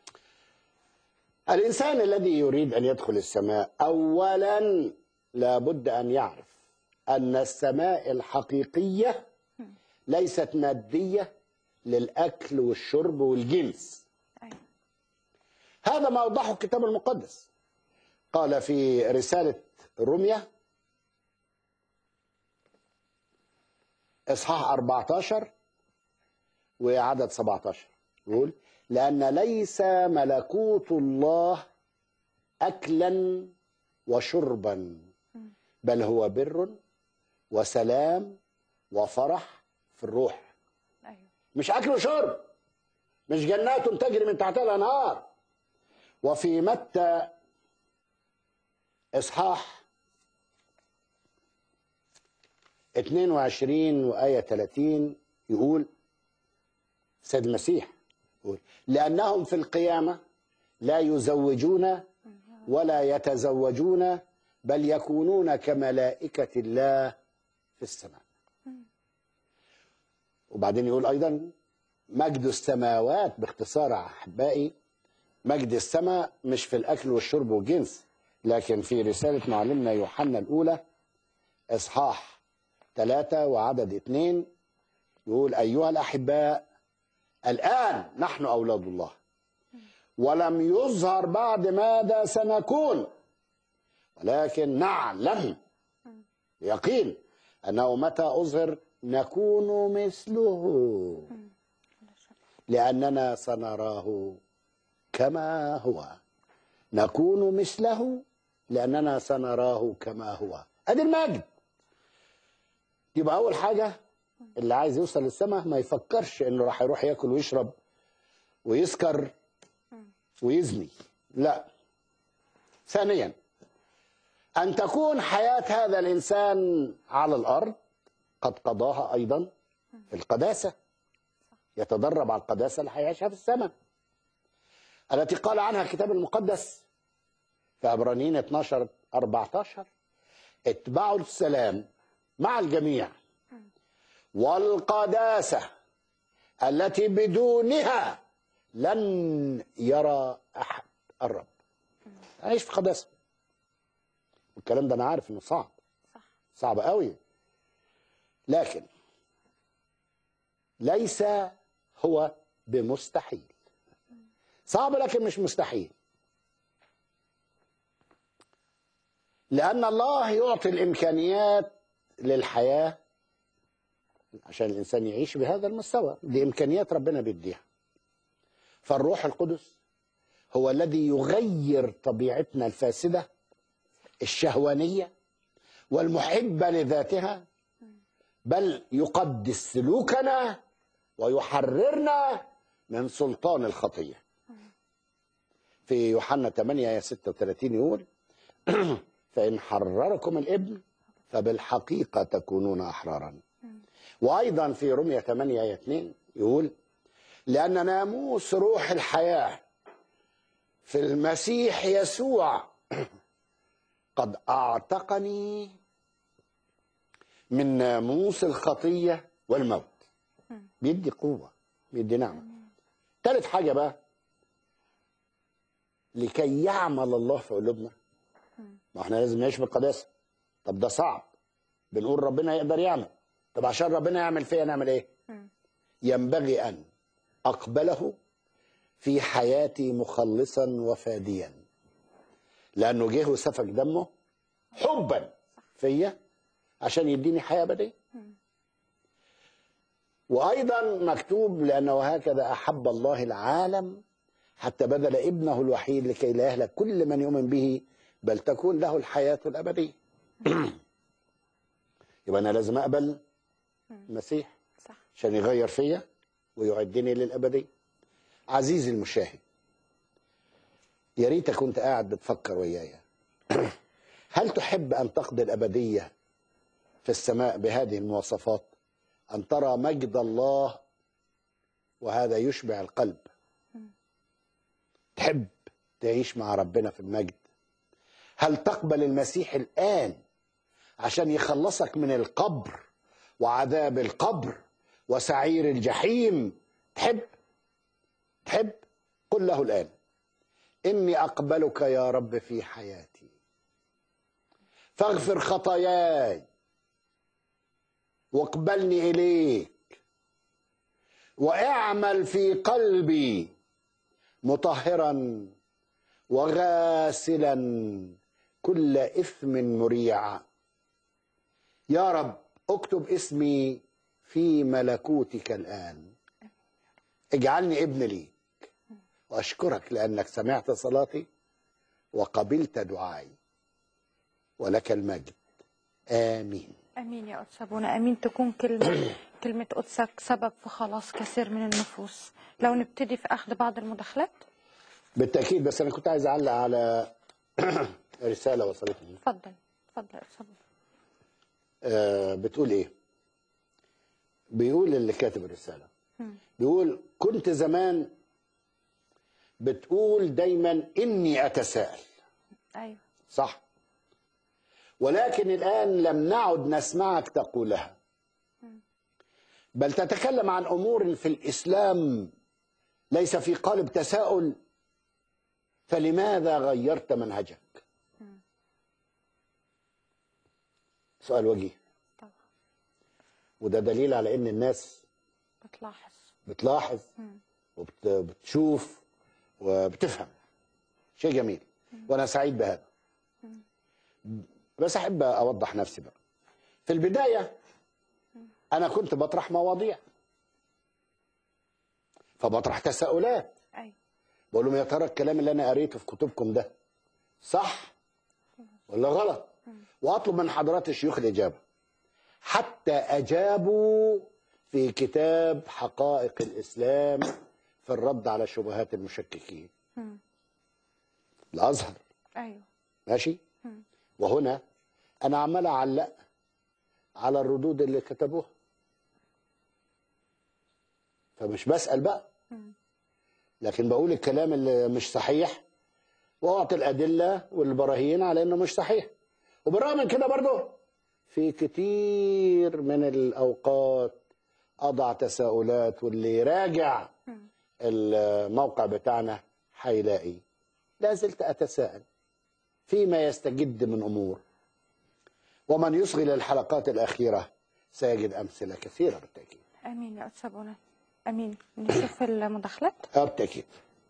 الإنسان الذي يريد أن يدخل السماء أولا لابد أن يعرف أن السماء الحقيقية ليست مادية للأكل والشرب والجنس أيوة. هذا ما أوضحه الكتاب المقدس قال في رسالة روميا إصحاح 14 وعدد 17 يقول لأن ليس ملكوت الله أكلا وشربا بل هو بر وسلام وفرح في الروح ايوه مش أكل وشرب مش جنات تجري من تحتها الأنهار وفي متى إصحاح 22 وآية 30 يقول سيد المسيح يقول لأنهم في القيامة لا يزوجون ولا يتزوجون بل يكونون كملائكة الله في السماء وبعدين يقول أيضا مجد السماوات باختصار أحبائي مجد السماء مش في الأكل والشرب والجنس لكن في رسالة معلمنا يوحنا الأولى إصحاح ثلاثة وعدد اثنين يقول أيها الأحباء الآن نحن أولاد الله ولم يظهر بعد ماذا سنكون ولكن نعلم يقين أنه متى أظهر نكون مثله لأننا سنراه كما هو نكون مثله لأننا سنراه كما هو أدي المجد يبقى أول حاجة اللي عايز يوصل للسماء ما يفكرش إنه راح يروح ياكل ويشرب ويسكر ويزني لا ثانيا أن تكون حياة هذا الإنسان على الأرض قد قضاها أيضا في القداسة يتدرب على القداسة اللي هيعيشها في السماء التي قال عنها الكتاب المقدس في عبرانيين 12 14 اتبعوا السلام مع الجميع والقداسة التي بدونها لن يرى أحد الرب عيش في قداسة والكلام ده أنا عارف إنه صعب صح صعب قوي لكن ليس هو بمستحيل صعب لكن مش مستحيل لأن الله يعطي الإمكانيات للحياة عشان الإنسان يعيش بهذا المستوى دي إمكانيات ربنا بيديها فالروح القدس هو الذي يغير طبيعتنا الفاسدة الشهوانية والمحبة لذاتها بل يقدس سلوكنا ويحررنا من سلطان الخطية في يوحنا 8 آية 36 يقول فإن حرركم الابن فبالحقيقة تكونون أحرارا وأيضا في رمية 8 آية 2 يقول لأن ناموس روح الحياة في المسيح يسوع قد أعتقني من ناموس الخطية والموت بيدي قوة بيدي نعمة ثالث حاجة بقى لكي يعمل الله في قلوبنا ما احنا لازم نعيش بالقداسه طب ده صعب بنقول ربنا يقدر يعمل طب عشان ربنا يعمل فيا نعمل ايه ينبغي ان اقبله في حياتي مخلصا وفاديا لانه جه وسفك دمه حبا فيا عشان يديني حياه ابديه وايضا مكتوب لانه هكذا احب الله العالم حتى بذل ابنه الوحيد لكي لا يهلك كل من يؤمن به بل تكون له الحياه الابديه يبقى انا لازم اقبل المسيح صح عشان يغير فيا ويعدني للابديه عزيزي المشاهد يا ريتك كنت قاعد بتفكر ويايا هل تحب ان تقضي الابديه في السماء بهذه المواصفات ان ترى مجد الله وهذا يشبع القلب تحب تعيش مع ربنا في المجد هل تقبل المسيح الان عشان يخلصك من القبر وعذاب القبر وسعير الجحيم تحب تحب قل له الآن إني أقبلك يا رب في حياتي فاغفر خطاياي واقبلني إليك واعمل في قلبي مطهرا وغاسلا كل إثم مريع يا رب اكتب اسمي في ملكوتك الآن اجعلني ابن ليك واشكرك لانك سمعت صلاتي وقبلت دعائي ولك المجد امين امين يا قدس ابونا امين تكون كلمه كلمه قدسك سبب في خلاص كثير من النفوس لو نبتدي في اخذ بعض المداخلات بالتاكيد بس انا كنت عايز اعلق على رساله وصلتني اتفضل اتفضل يا قدس ابونا آه بتقول ايه بيقول اللي كاتب الرساله بيقول كنت زمان بتقول دايما اني اتساءل ايوه صح ولكن الآن لم نعد نسمعك تقولها بل تتكلم عن أمور في الإسلام ليس في قالب تساؤل فلماذا غيرت منهجك سؤال وجيه طبعا وده دليل على ان الناس بتلاحظ بتلاحظ وبتشوف وبتفهم شيء جميل وانا سعيد بهذا بس احب اوضح نفسي بقى في البدايه انا كنت بطرح مواضيع فبطرح تساؤلات ايوه بقول لهم يا ترى الكلام اللي انا قريته في كتبكم ده صح ولا غلط واطلب من حضرات الشيوخ الاجابه حتى اجابوا في كتاب حقائق الاسلام في الرد على شبهات المشككين الازهر ايوه ماشي وهنا انا عمال اعلق على الردود اللي كتبوها فمش بسال بقى لكن بقول الكلام اللي مش صحيح واعطي الادله والبراهين على انه مش صحيح وبالرغم من كده برضه في كتير من الاوقات اضع تساؤلات واللي يراجع الموقع بتاعنا هيلاقي لا زلت اتساءل فيما يستجد من امور ومن يصغي للحلقات الاخيره سيجد امثله كثيره بالتاكيد امين يا قدس ابونا امين نشوف المداخلات آه بالتاكيد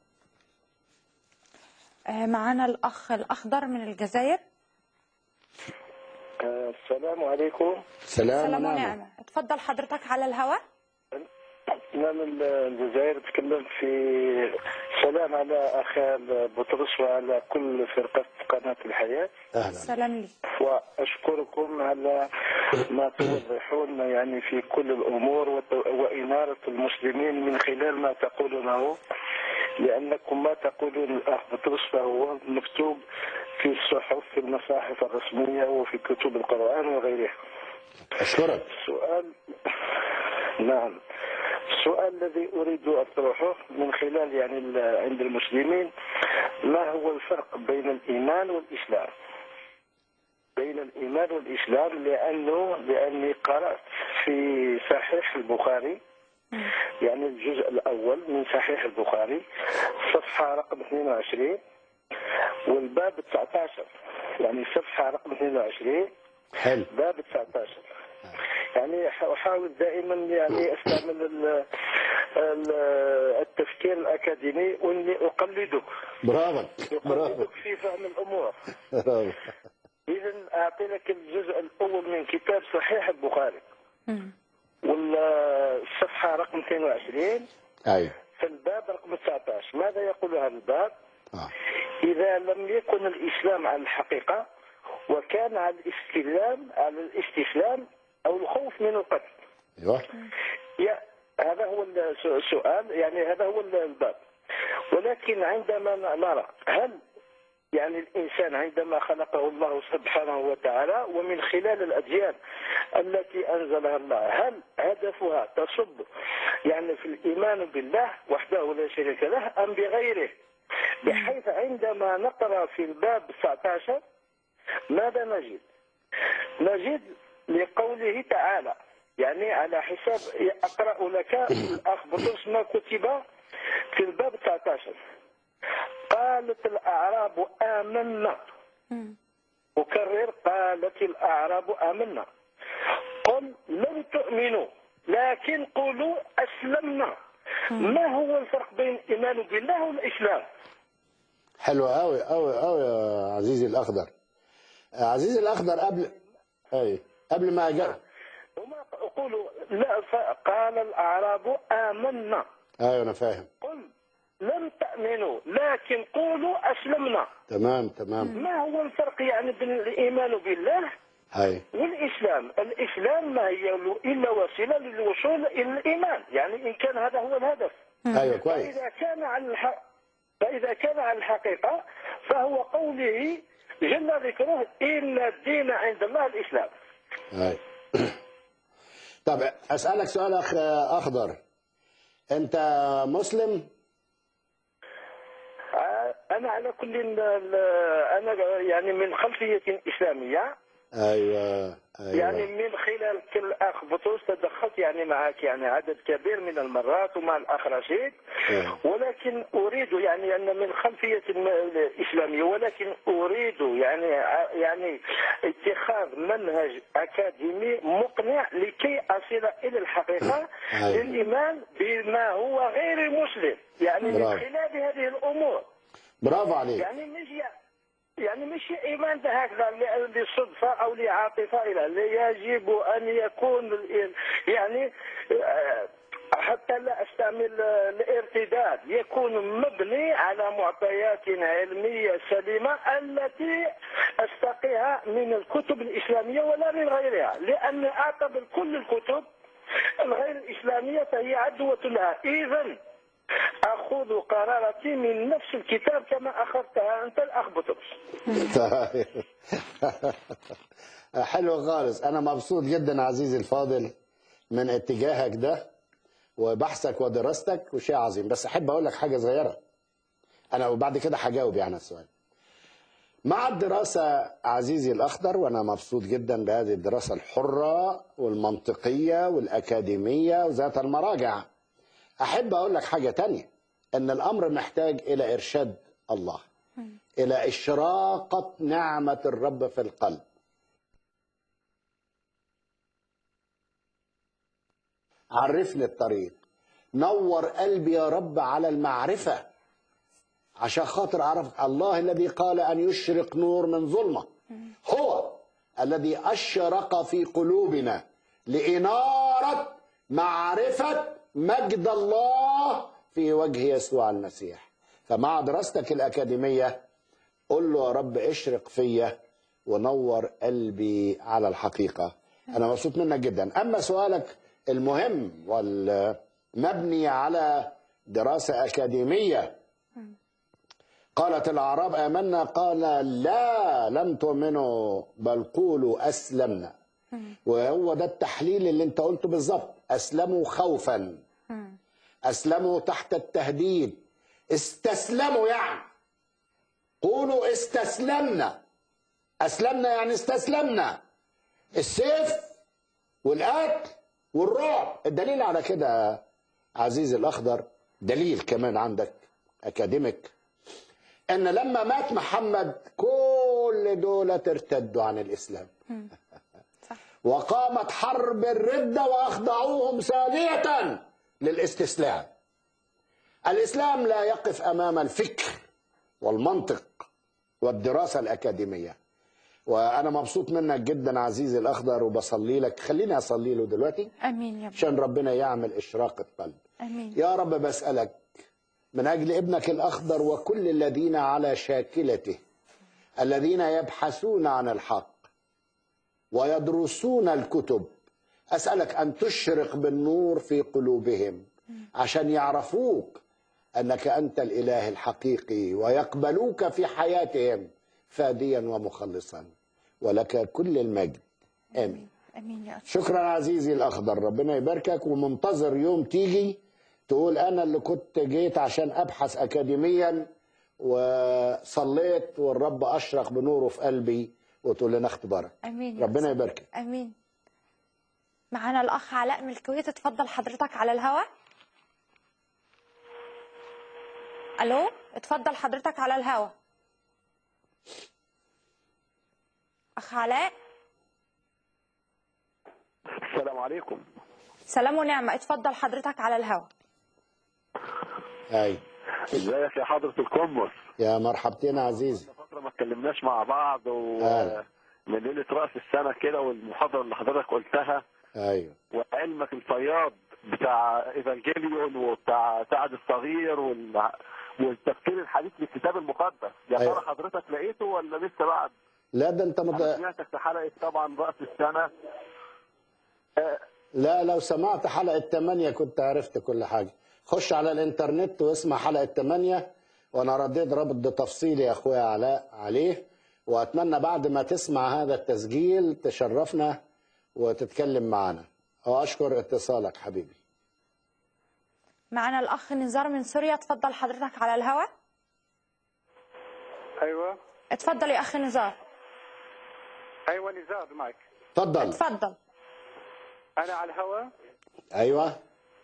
آه، معانا الاخ الاخضر من الجزائر آه، السلام عليكم سلام سلام ونعمه ونعمه اتفضل حضرتك على الهواء أنا من الجزائر بتكلم في سلام على أخا بطرس وعلى كل فرقة قناة الحياة اهلا سلام لي وأشكركم على ما توضحون يعني في كل الأمور وت- وإنارة المسلمين من خلال ما تقولونه لأنكم ما تقولون الأخ بطرس فهو مكتوب في الصحف في المصاحف الرسمية وفي كتب القرآن وغيرها اشكرك السؤال نعم السؤال الذي أريد أطرحه من خلال يعني ال- عند المسلمين ما هو الفرق بين الإيمان والإسلام بين الإيمان والإسلام لأنه لأني قرأت في صحيح البخاري يعني الجزء الأول من صحيح البخاري صفحة رقم 22 والباب 19 يعني الصفحة رقم 22 حلو باب 19 يعني أح- أحاول دائما يعني أستعمل ال- ال- التفكير الأكاديمي وإني أقلدك برافو برافو أقلدك في فهم الأمور برافو إذا أعطي لك الجزء الأول من كتاب صحيح البخاري مم. والصفحة رقم 22 ايوه في الباب رقم 19 ماذا يقول هذا الباب اه إذا لم يكن الإسلام على الحقيقة وكان على الاستسلام على الاستسلام أو الخوف من القتل ايوه يا هذا هو الس- السؤال يعني هذا هو الباب ولكن عندما نرى هل يعني الإنسان عندما خلقه الله سبحانه وتعالى ومن خلال الأديان التي أنزلها الله هل هدفها تصب يعني في الإيمان بالله وحده لا شريك له أم بغيره بحيث عندما نقرأ في الباب 19 ماذا نجد نجد لقوله تعالى يعني على حساب أقرأ لك الأخ بطرس ما كتب في الباب 19 قالت الأعراب آمنا مم. أكرر قالت الأعراب آمنا قل لم تؤمنوا لكن قولوا أسلمنا ما هو الفرق بين الإيمان بالله والإسلام حلو قوي قوي قوي يا عزيزي الاخضر آه، عزيزي الاخضر قبل ايوه قبل ما اجي وما يقولوا لا ف- قال الأعراب آمنا ايوه انا فاهم قل لم تؤمنوا لكن قولوا أسلمنا تمام تمام ما هو الفرق يعني بين الإيمان بالله هاي والإسلام الإسلام ما هي إلا وسيلة للوصول إلى الإيمان يعني إن كان هذا هو الهدف ايوه كويس فإذا كان على الحق فإذا كان على الحقيقة فهو قوله جل ذكره إن الدين عند الله الإسلام هاي طب اسالك سؤال اخ اخضر انت مسلم آه، أنا على كل ال- ال- أنا يعني من خلفية إسلامية ايوه يعني ايوه من خلال كل اخ بطوس تدخلت يعني معك يعني عدد كبير من المرات ومع الاخ رشيد أيوة. ولكن اريد يعني ان من خلفيه الم- الاسلاميه ولكن اريد يعني يعني اتخاذ منهج اكاديمي مقنع لكي اصل الى الحقيقه أيوة. للايمان بما هو غير مسلم يعني من برافو. خلال هذه الامور برافو عليك يعني مش يعني مش ايمان ده هكذا ل- لصدفه او لعاطفه الى يجب ان يكون ال- يعني آه، حتى لا استعمل آه، الارتداد يكون مبني على معطيات علميه سليمه التي استقيها من الكتب الاسلاميه ولا من غيرها لان اعتبر كل الكتب الغير الاسلاميه فهي عدوه لها اذا اخذ قرارتي من نفس الكتاب كما اخذتها انت الاخ بطرس طيب. حلو خالص انا مبسوط جدا عزيزي الفاضل من اتجاهك ده وبحثك ودراستك وشيء عظيم بس احب اقول لك حاجه صغيره انا وبعد كده هجاوب يعني على السؤال مع الدراسة عزيزي الأخضر وأنا مبسوط جدا بهذه الدراسة الحرة والمنطقية والأكاديمية وذات المراجع أحب أقول لك حاجة تانية أن الأمر محتاج إلى إرشاد الله إلى إشراقة نعمة الرب في القلب عرفني الطريق نور قلبي يا رب على المعرفة عشان خاطر أعرف الله الذي قال أن يشرق نور من ظلمة هو الذي أشرق في قلوبنا لإنارة معرفة مجد الله في وجه يسوع المسيح فمع دراستك الأكاديمية قل له يا رب اشرق فيا ونور قلبي على الحقيقة أنا مبسوط منك جدا أما سؤالك المهم والمبني على دراسة أكاديمية قالت الأعراب آمنا قال لا لم تؤمنوا بل قولوا أسلمنا وهو ده التحليل اللي انت قلته بالظبط أسلموا خوفا أسلموا تحت التهديد استسلموا يعني قولوا استسلمنا أسلمنا يعني استسلمنا السيف والقتل والرعب الدليل على كده عزيزي الأخضر دليل كمان عندك أكاديميك ان لما مات محمد كل كل دول ارتدوا عن الاسلام صح وقامت حرب الردة وأخضعوهم ثانية للاستسلام الإسلام لا يقف أمام الفكر والمنطق والدراسة الأكاديمية وأنا مبسوط منك جدا عزيزي الأخضر وبصلي لك خليني أصلي له دلوقتي امين يا ابني عشان ربنا يعمل إشراق القلب امين يا رب بسألك من أجل ابنك الأخضر وكل الذين على شاكلته الذين يبحثون عن الحق ويدرسون الكتب أسألك أن تشرق بالنور في قلوبهم عشان يعرفوك أنك أنت الإله الحقيقي ويقبلوك في حياتهم فاديا ومخلصا ولك كل المجد آمين امين يا أطفال. شكرا عزيزي الاخضر ربنا يباركك ومنتظر يوم تيجي تقول انا اللي كنت جيت عشان ابحث اكاديميا وصليت والرب اشرق بنوره في قلبي وتقول لنا اختبارك امين يا ربنا أستاذ. يباركك امين معانا الاخ علاء من الكويت اتفضل حضرتك على الهواء الو اتفضل حضرتك على الهواء اخ علاء السلام عليكم سلام ونعمه اتفضل حضرتك على الهواء اي ازيك يا حضرة القمص يا مرحبتين عزيزي فترة ما اتكلمناش مع بعض و أهلا. من ليلة رأس السنة كده والمحاضرة اللي حضرتك قلتها ايوه وعلمك الفياض بتاع ايفانجيليون وبتاع سعد الصغير وال... والتفكير الحديث للكتاب المقدس يا أيوة. ترى حضرتك لقيته ولا لسه بعد؟ لا ده انت انا مت... سمعتك في حلقة طبعا رأس السنة آه، لا لو سمعت حلقة 8 كنت عرفت كل حاجة خش على الانترنت واسمع حلقة 8 وانا رديت رد تفصيلي يا اخويا علاء عليه واتمنى بعد ما تسمع هذا التسجيل تشرفنا وتتكلم معنا واشكر اتصالك حبيبي معانا الاخ نزار من سوريا اتفضل حضرتك على الهواء ايوه اتفضل يا اخ نزار ايوه نزار معك اتفضل اتفضل انا على الهواء ايوه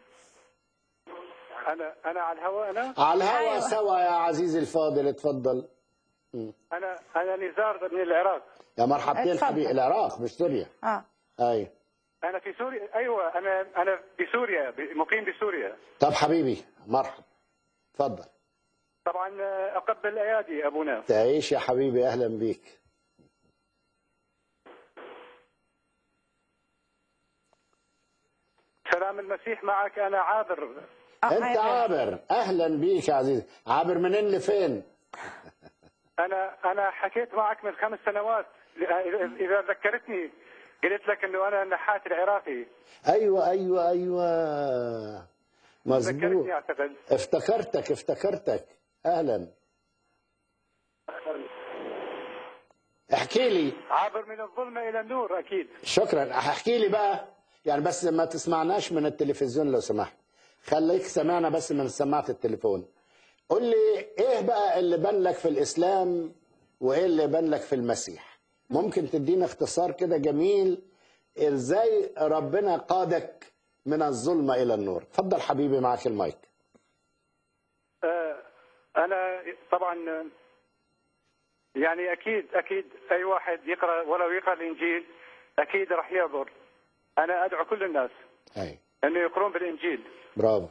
انا انا على الهواء انا على الهوا أيوة. سوا يا عزيزي الفاضل اتفضل انا انا نزار من العراق يا مرحبتين اتفضل. حبيبي العراق مش سوريا اه ايوه انا في سوريا ايوه انا انا بسوريا ب- مقيم بسوريا طب حبيبي مرحب اتفضل طبعا آه، اقبل الايادي ابونا تعيش يا حبيبي اهلا بيك سلام المسيح معك انا عابر آه، انت عابر. عابر اهلا بيك يا عزيزي عابر منين لفين انا انا حكيت معك من خمس سنوات إذا- اذا ذكرتني قلت لك انه انا النحات العراقي ايوه ايوه ايوه مظبوط ذكرتني اعتقد افتكرتك افتكرتك اهلا احكي لي عابر من الظلمه الى النور اكيد شكرا احكي لي بقى يعني بس ما تسمعناش من التلفزيون لو سمحت خليك سمعنا بس من سماعة التليفون قول لي ايه بقى اللي بان لك في الاسلام وايه اللي بان لك في المسيح ممكن تدينا اختصار كده جميل ازاي ربنا قادك من الظلمة الى النور اتفضل حبيبي معاك المايك آه، انا طبعا آه، يعني اكيد اكيد اي واحد يقرا ولو يقرا الانجيل اكيد راح يعبر انا ادعو كل الناس اي انه يقرون بالانجيل برافو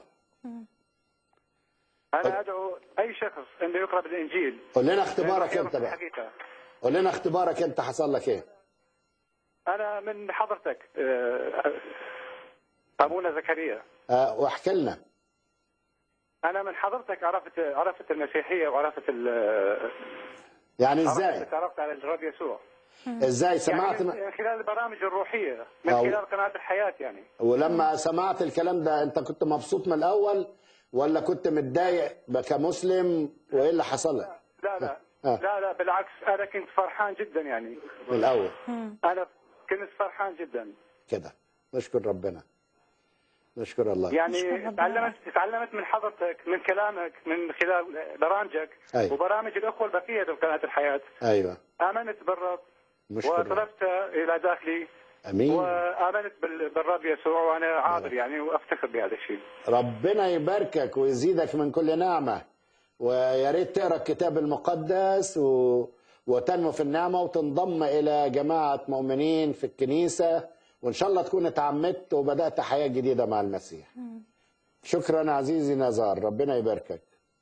انا ادعو اي شخص انه يقرا بالانجيل قول لنا لأنه اختبارك يعرف انت بقى الحقيقه قول لنا اختبارك انت حصل لك ايه انا من حضرتك آه، ابونا زكريا آه واحكي لنا انا من حضرتك عرفت عرفت المسيحيه وعرفت ال- يعني عرفت ازاي تعرفت على الرب يسوع ازاي سمعت يعني من خلال البرامج الروحيه من أو- خلال قناه الحياه يعني ولما سمعت الكلام ده انت كنت مبسوط من الاول ولا كنت متضايق كمسلم وايه اللي حصل لك لا لا آه. لا لا بالعكس انا كنت فرحان جدا يعني من الاول انا كنت فرحان جدا كده نشكر ربنا نشكر الله يعني شكراً تعلمت تعلمت من حضرتك من كلامك من خلال برامجك أيوة. وبرامج الاخوه البقيه في قناه الحياه ايوه امنت بالرب نشكر الله. وطلبت الى داخلي امين وامنت بال- بالرب يسوع وانا عابر يعني وافتخر بهذا الشيء ربنا يباركك ويزيدك من كل نعمه ويا ريت تقرا الكتاب المقدس و... وتنمو في النعمة وتنضم إلى جماعة مؤمنين في الكنيسة وإن شاء الله تكون اتعمدت وبدأت حياة جديدة مع المسيح شكرا عزيزي نزار ربنا يباركك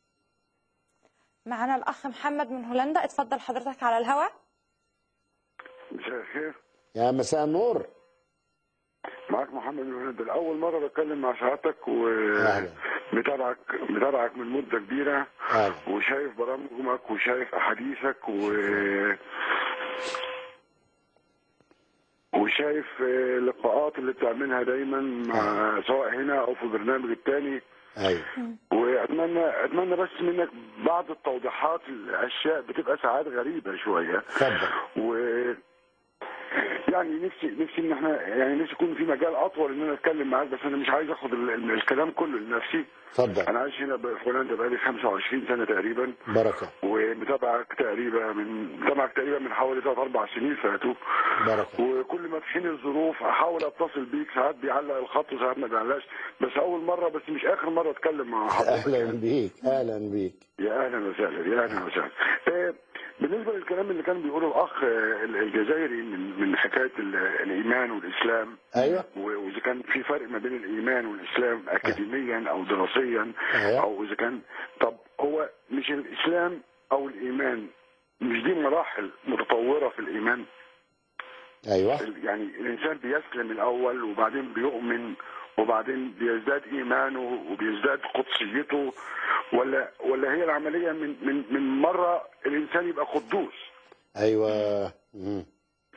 معنا الأخ محمد من هولندا اتفضل حضرتك على الهواء مساء الخير يا مساء النور معاك محمد من هولندا لأول مرة بتكلم مع سعادتك أهلا. ومتابعك متابعك من مدة كبيرة أهلا. وشايف برامجك وشايف أحاديثك و وشايف آه، اللقاءات اللي بتعملها دايما مع سواء هنا او في البرنامج الثاني أيوة واتمنى اتمنى بس منك بعض التوضيحات الاشياء بتبقى ساعات غريبه شويه اتفضل و يعني نفسي نفسي ان احنا يعني نفسي يكون في مجال اطول ان انا اتكلم معاك بس انا مش عايز اخد ال- ال- الكلام كله لنفسي اتفضل انا عايش هنا ب- في هولندا بقالي 25 سنه تقريبا بركة ومتابعك تقريبا من متابعك تقريبا من حوالي ثلاث اربع سنين فاتوا بركة وكل ما تحين الظروف احاول اتصل بيك ساعات بيعلق الخط وساعات ما بيعلقش بس اول مره بس مش اخر مره اتكلم مع حضرتك أهلا بيك أهلا بيك يا اهلا وسهلا يا اهلا وسهلا آه، بالنسبه للكلام اللي كان بيقوله الاخ آه، الجزائري من من حكايه ال- الايمان والاسلام أيوة و- واذا كان في فرق ما بين الايمان والاسلام اكاديميا او دراسيا أيوة. او اذا كان طب هو مش الاسلام او الايمان مش دي مراحل متطوره في الايمان أيوة يعني الانسان بيسلم الاول وبعدين بيؤمن وبعدين بيزداد ايمانه وبيزداد قدسيته ولا ولا هي العمليه من من من مره الانسان يبقى قدوس أيوة مم.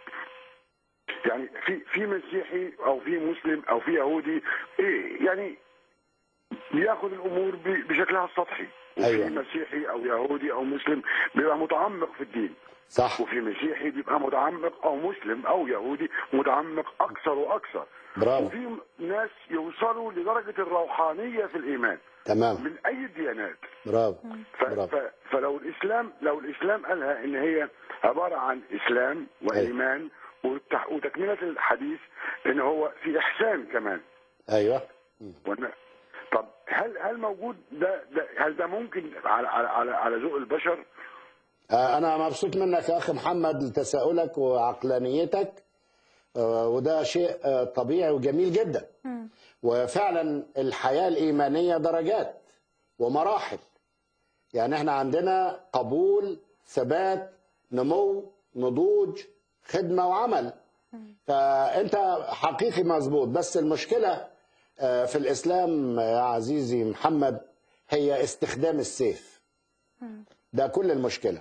يعني في في مسيحي او في مسلم او في يهودي إيه يعني بياخد الامور ب- بشكلها السطحي وفي أيوة. مسيحي او يهودي او مسلم بيبقى متعمق في الدين صح وفي مسيحي بيبقى متعمق او مسلم او يهودي متعمق اكثر واكثر برافو وفي ناس يوصلوا لدرجه الروحانيه في الايمان تمام من اي الديانات برافو ف... برافو ف... فلو الاسلام لو الاسلام قالها ان هي عباره عن اسلام وايمان وتح... وتكمله الحديث ان هو في احسان كمان أيوة وإن... طب هل هل موجود ده, ده هل ده ممكن على على على, على ذوق البشر؟ آه، أنا مبسوط منك يا أخي محمد لتساؤلك وعقلانيتك آه، وده شيء آه، طبيعي وجميل جدا وفعلا الحياة الإيمانية درجات ومراحل يعني احنا عندنا قبول ثبات نمو نضوج خدمة وعمل فأنت حقيقي مظبوط بس المشكلة آه، في الإسلام يا عزيزي محمد هي استخدام السيف ده كل المشكلة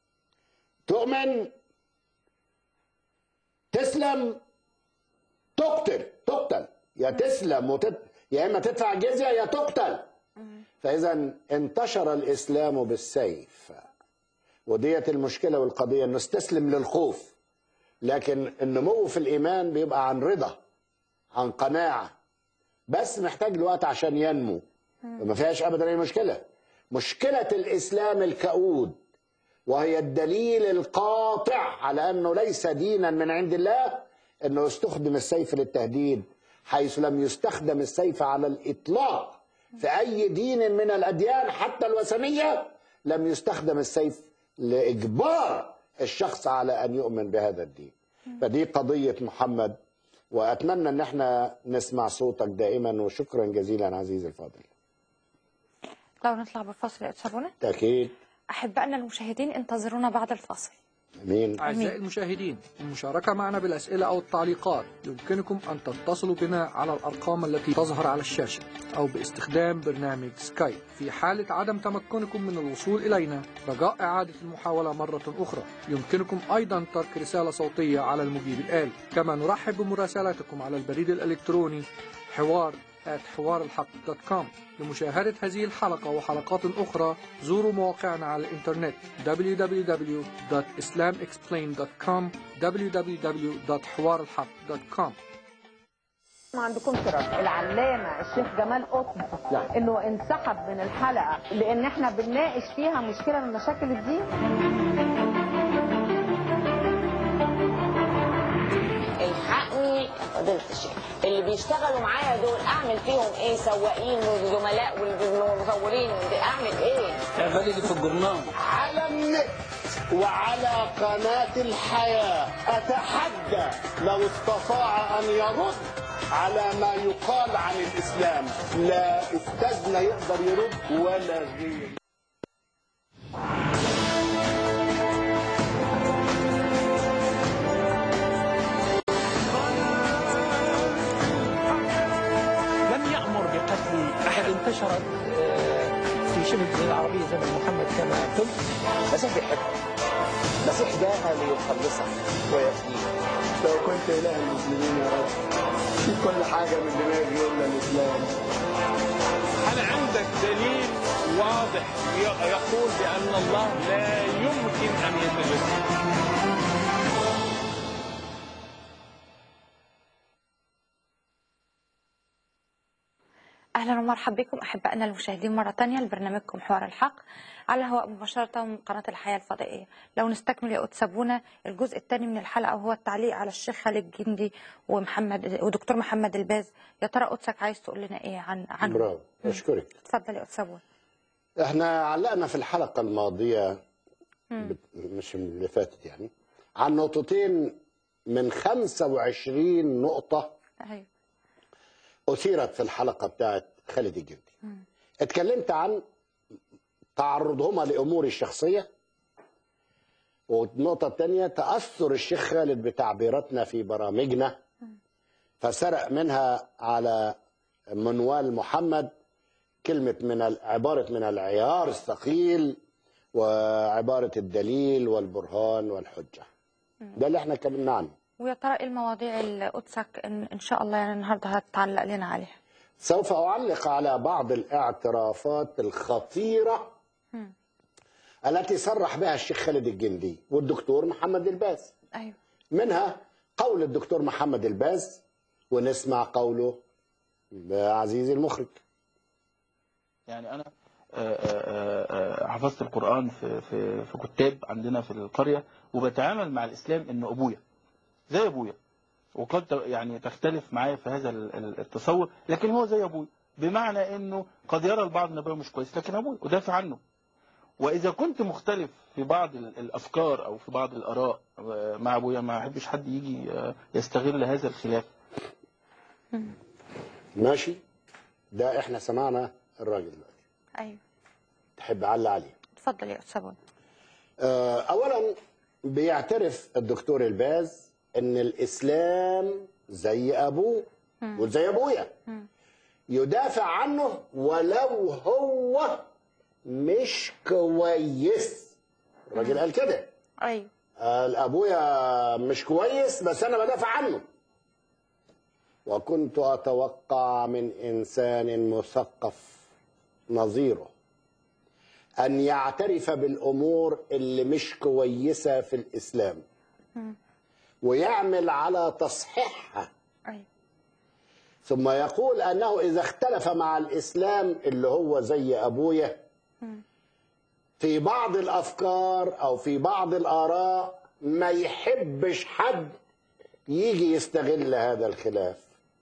تؤمن تسلم تقتل تقتل يا تسلم وتت... يا اما تدفع جزيه يا تقتل فاذا انتشر الاسلام بالسيف وديت المشكله والقضيه انه استسلم للخوف لكن النمو في الايمان بيبقى عن رضا عن قناعه بس محتاج له وقت عشان ينمو وما فيهاش ابدا اي مشكله مشكله الاسلام الكؤود وهي الدليل القاطع على انه ليس دينا من عند الله انه يستخدم السيف للتهديد حيث لم يستخدم السيف على الاطلاق في اي دين من الاديان حتى الوثنيه لم يستخدم السيف لاجبار الشخص على ان يؤمن بهذا الدين فدي قضيه محمد واتمنى ان احنا نسمع صوتك دائما وشكرا جزيلا عزيزي الفاضل لو نطلع بالفاصل يا أستاذ بوني اكيد أحبائنا المشاهدين انتظرونا بعد الفاصل امين أعزائي المشاهدين المشاركة معنا بالأسئلة أو التعليقات يمكنكم أن تتصلوا بنا على الأرقام التي تظهر على الشاشة أو باستخدام برنامج سكايب في حالة عدم تمكنكم من الوصول إلينا رجاء إعادة المحاولة مرة أخرى يمكنكم أيضا ترك رسالة صوتية على المجيب الآلي كما نرحب بمراسلاتكم على البريد الإلكتروني حوار حوار الحق دوت كوم لمشاهدة هذه الحلقة وحلقات أخرى زوروا مواقعنا على الإنترنت www.islamexplained.com www.حوارالحق.com ما عندكم شرف العلامة الشيخ جمال قطب انه انسحب من الحلقة لان احنا بنناقش فيها مشكلة من مشاكل الدين الحقني يا فضيلة الشيخ اللي بيشتغلوا معايا دول اعمل فيهم ايه سواقين وزملاء والمصورين اعمل ايه اعملي اللي في الجرنان على النت وعلى قناة الحياة أتحدى لو استطاع أن يرد على ما يقال عن الإسلام لا استاذنا يقدر يرد ولا غيره لم يأمر بقتل أحد انتشرت آه، في شبه الجزيرة العربية زمن محمد كما قلت المسيح بيحب المسيح جاء ليخلصك ويفديك لو كنت إله المسلمين يا رب في كل حاجة من دماغي إلا الإسلام هل عندك دليل واضح ي- يقول بأن الله لا يمكن أن يتجسد اهلا ومرحبا بكم احبائنا المشاهدين مره تانية لبرنامجكم حوار الحق على الهواء مباشره من قناه الحياه الفضائيه لو نستكمل يا أتسابونا الجزء الثاني من الحلقه وهو التعليق على الشيخ خالد جندي ومحمد ودكتور محمد الباز يا ترى قدسك عايز تقول لنا ايه عن عنه برافو أشكرك اتفضل يا أتسابون احنا علقنا في الحلقة الماضية مم. بت- مش من اللي فاتت يعني عن نقطتين من 25 نقطة ايوه أثيرت في الحلقة بتاعت خالد الجندي مم. اتكلمت عن تعرضهما لأموري الشخصية والنقطة الثانية تأثر الشيخ خالد بتعبيراتنا في برامجنا فسرق منها على منوال محمد كلمة من ال- عبارة من العيار الثقيل وعبارة الدليل والبرهان والحجة ده اللي احنا اتكلمنا عنه ويا ترى ايه المواضيع اللي قدسك ان, إن شاء الله يعني النهارده هتعلق لنا عليها سوف أعلق على بعض الاعترافات الخطيرة مم. التي صرح بها الشيخ خالد الجندي والدكتور محمد الباز ايوه منها قول الدكتور محمد الباز ونسمع قوله عزيزي المخرج يعني انا آه، آه، آه، حفظت القرآن في في في كتاب عندنا في القرية وبتعامل مع الإسلام إنه أبويا زي أبويا وقد ت- يعني تختلف معايا في هذا ال- ال- التصور لكن هو زي أبويا بمعنى إنه قد يرى البعض إن أبويا مش كويس لكن أبويا ودافع عنه وإذا كنت مختلف في بعض ال- الأفكار أو في بعض الآراء آه، مع أبويا ما أحبش حد يجي آه، يستغل هذا الخلاف ماشي ده احنا سمعنا الراجل دلوقتي ايوه تحب اعلق عليه اتفضل يا أتسابون آه، اولا بيعترف الدكتور الباز ان الاسلام زي ابوه مم. وزي ابويا مم. يدافع عنه ولو هو مش كويس الراجل قال كده ايوه قال ابويا مش كويس بس انا بدافع عنه وكنت اتوقع من انسان مثقف نظيره ان يعترف بالامور اللي مش كويسه في الاسلام مم. ويعمل على تصحيحها ايوه ثم يقول انه اذا اختلف مع الاسلام اللي هو زي ابويا مم. في بعض الافكار او في بعض الاراء ما يحبش حد يجي يستغل هذا الخلاف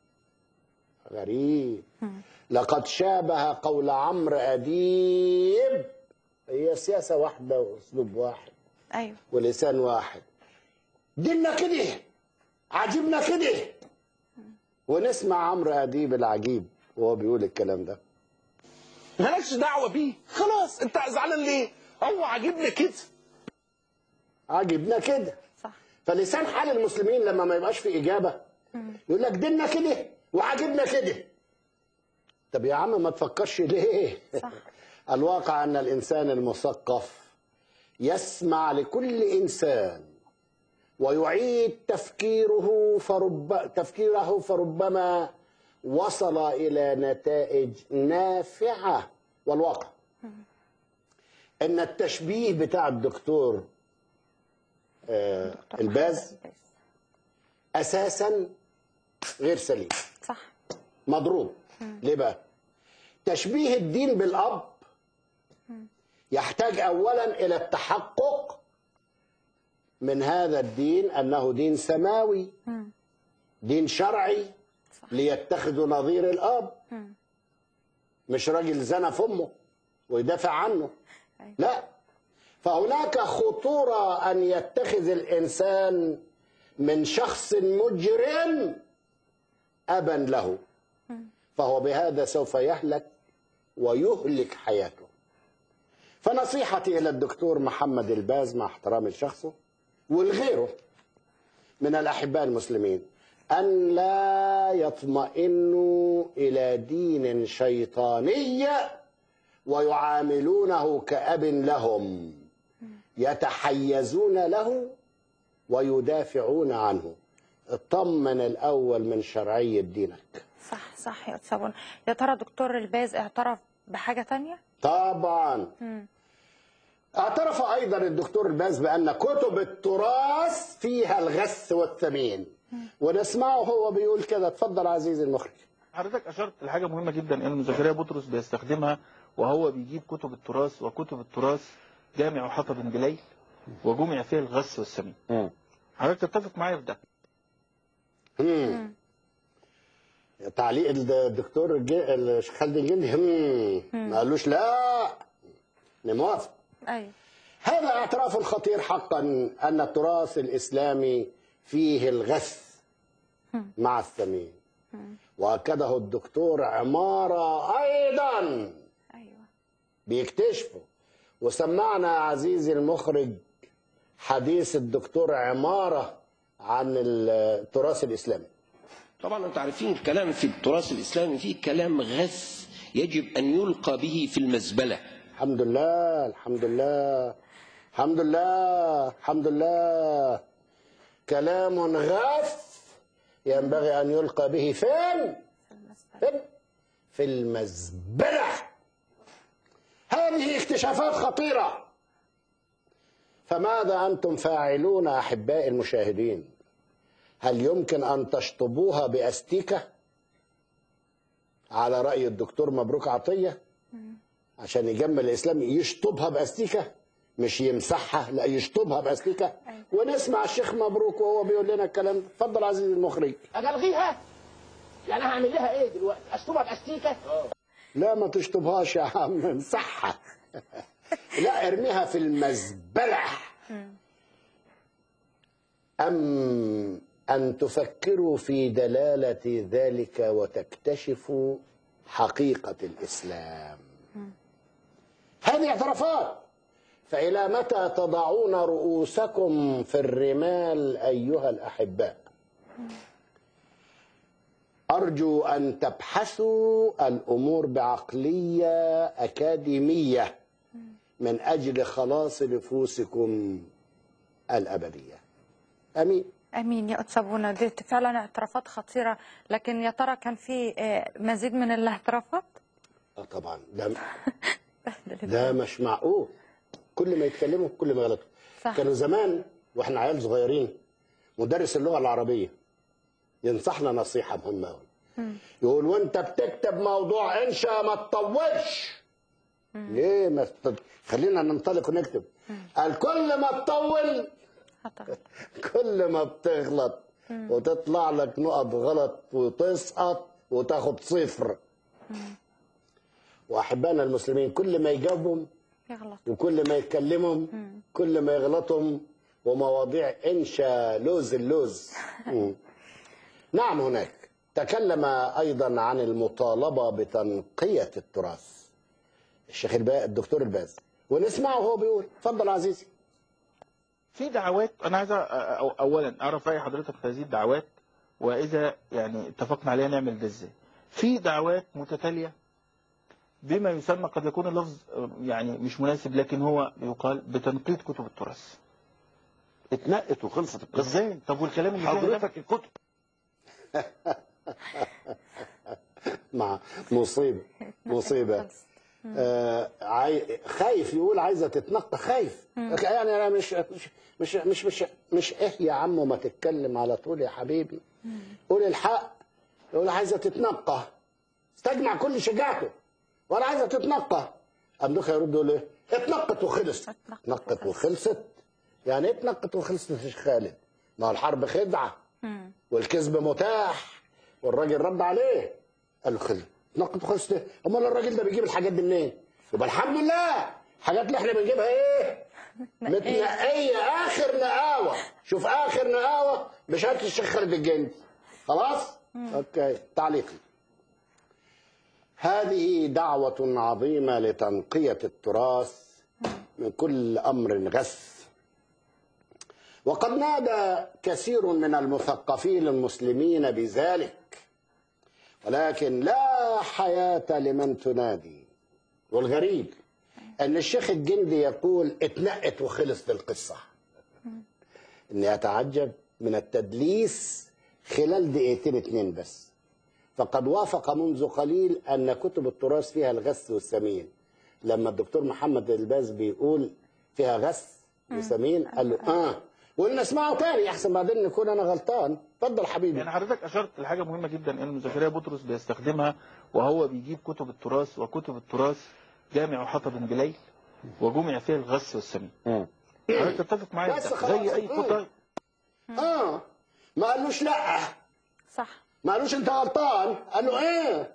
غريب لقد شابه قول عمرو اديب هي سياسه واحده واسلوب واحد ايوه ولسان واحد ديننا كده عجبنا كده ونسمع عمرو اديب العجيب وهو بيقول الكلام ده مالكش دعوه بيه خلاص انت زعلان ليه هو عاجبني كده عجبنا كده صح فلسان حال المسلمين لما ما يبقاش في اجابه يقول لك ديننا كده وعاجبنا كده طب يا عم ما تفكرش ليه صح الواقع ان الانسان المثقف يسمع لكل انسان ويعيد تفكيره فرب تفكيره فربما وصل الى نتائج نافعه والواقع ان التشبيه بتاع الدكتور آه الباز اساسا غير سليم صح مضروب ليه بقى تشبيه الدين بالاب يحتاج اولا الى التحقق من هذا الدين انه دين سماوي مم. دين شرعي ليتخذوا نظير الاب مم. مش راجل زنى في امه ويدافع عنه لا فهناك خطورة أن يتخذ الإنسان من شخص مجرم أبا له فهو بهذا سوف يهلك ويهلك حياته فنصيحتي إلى الدكتور محمد الباز مع احترامي لشخصه ولغيره من الأحباء المسلمين أن لا يطمئنوا إلى دين شيطاني ويعاملونه كأب لهم يتحيزون له ويدافعون عنه اطمن الأول من شرعية دينك صح صح يا أستاذ بونا يا ترى دكتور الباز اعترف بحاجة تانية؟ طبعا مم. اعترف ايضا الدكتور الباز بان كتب التراث فيها الغث والثمين ونسمعه هو بيقول كده اتفضل عزيزي المخرج حضرتك اشرت لحاجه مهمه جدا ان زكريا بطرس بيستخدمها وهو بيجيب كتب التراث وكتب التراث جامع حطب بليل وجمع فيها الغث والسمين حضرتك تتفق معايا في ده مم. تعليق الدكتور الج- الشيخ خالد الجندي هم. ما قالوش لا أنا موافق أيوة هذا اعتراف خطير حقا ان التراث الاسلامي فيه الغث مع الثمين واكده الدكتور عماره ايضا أيوة بيكتشفوا وسمعنا عزيزي المخرج حديث الدكتور عماره عن التراث الاسلامي طبعا انتم عارفين الكلام في التراث الاسلامي فيه كلام غث يجب ان يلقى به في المزبله الحمد لله الحمد لله الحمد لله الحمد لله كلام غث ينبغي أن يلقى به فين؟ فين؟ في المزبلة هذه اكتشافات خطيرة فماذا أنتم فاعلون أحبائي المشاهدين هل يمكن أن تشطبوها بأستيكة على رأي الدكتور مبروك عطية عشان يجمل الإسلام يشطبها بأستيكة مش يمسحها لا يشطبها بأستيكة ونسمع الشيخ مبروك وهو بيقول لنا الكلام ده. اتفضل عزيزي المخرج اجي الغيها يعني هعمل لها ايه دلوقتي اشطبها باستيكه لا ما تشطبهاش يا عم امسحها لا ارميها في المزبلة أم أن تفكروا في دلالة ذلك وتكتشفوا حقيقة الإسلام هذه اعترافات فإلى متى تضعون رؤوسكم في الرمال أيها الأحباء أرجو أن تبحثوا الأمور بعقلية أكاديمية من أجل خلاص نفوسكم الأبدية أمين امين يا أتسابونا دي فعلا اعترافات خطيره لكن يا ترى كان في آه، مزيد من الاعترافات آه طبعا ده ده مش معقول كل ما يتكلموا كل ما يغلطوا صح. كانوا زمان واحنا عيال صغيرين مدرس اللغه العربيه ينصحنا نصيحه مهمه قوي يقول وانت بتكتب موضوع انشا ما تطولش ليه ما تط... خلينا ننطلق ونكتب قال كل ما تطول كل ما بتغلط وتطلع لك نقط غلط وتسقط وتاخد صفر واحبائنا المسلمين كل ما يجاوبهم يغلط وكل ما يتكلمهم كل ما يغلطهم ومواضيع انشا لوز اللوز مم. نعم هناك تكلم ايضا عن المطالبه بتنقيه التراث الشيخ الباء الدكتور الباز ونسمعه وهو بيقول اتفضل عزيزي في دعوات انا عايز أ- أ- اولا اعرف راي حضرتك في هذه الدعوات واذا يعني اتفقنا عليها نعمل ده ازاي في دعوات متتاليه بما يسمى قد يكون اللفظ آه، يعني مش مناسب لكن هو يقال بتنقيط كتب التراث اتنقت وخلصت القصه ازاي طب والكلام اللي فيها ده؟ حضرتك الكتب مع مصيبه مصيبه آه عاي... خايف يقول عايزه تتنقى خايف مم. يعني انا مش مش مش مش مش, مش ايه يا عم ما تتكلم على طول يا حبيبي قول الحق يقول عايزه تتنقى استجمع كل شجاعته وانا عايزه تتنقى قام دوخ يرد يقول ايه اتنقت وخلصت اتنقت وخلصت يعني ايه اتنقت وخلصت يا شيخ خالد ما هو الحرب خدعه والكذب متاح والراجل رد عليه قال له خلص اتنقت وخلصت ايه امال الراجل ده بيجيب الحاجات دي منين يبقى الحمد لله الحاجات اللي احنا بنجيبها ايه متنقية آخر نقاوة شوف آخر نقاوة بشهادة الشيخ خالد الجندي خلاص؟ أوكي تعليقي هذه دعوة عظيمة لتنقية التراث من كل أمر غث وقد نادى كثير من المثقفين المسلمين بذلك ولكن لا حياة لمن تنادي والغريب أن الشيخ الجندي يقول اتنقت وخلصت القصة إني أتعجب من التدليس خلال دقيقتين اتنين بس فقد وافق منذ قليل أن كتب التراث فيها الغث والسمين لما الدكتور محمد الباز بيقول فيها غث وسمين قال له اه وقلنا اسمعه تاني احسن بعدين نكون انا غلطان اتفضل حبيبي يعني حضرتك اشرت لحاجه مهمه جدا ان زكريا بطرس بيستخدمها وهو بيجيب كتب التراث وكتب التراث جامع حطب بليل وجمع فيها الغث والسمين حضرتك تتفق معايا بس في ده. خلاص. زي اي مم. كتب اه ما قالوش لا صح ما قالوش انت غلطان قال له ايه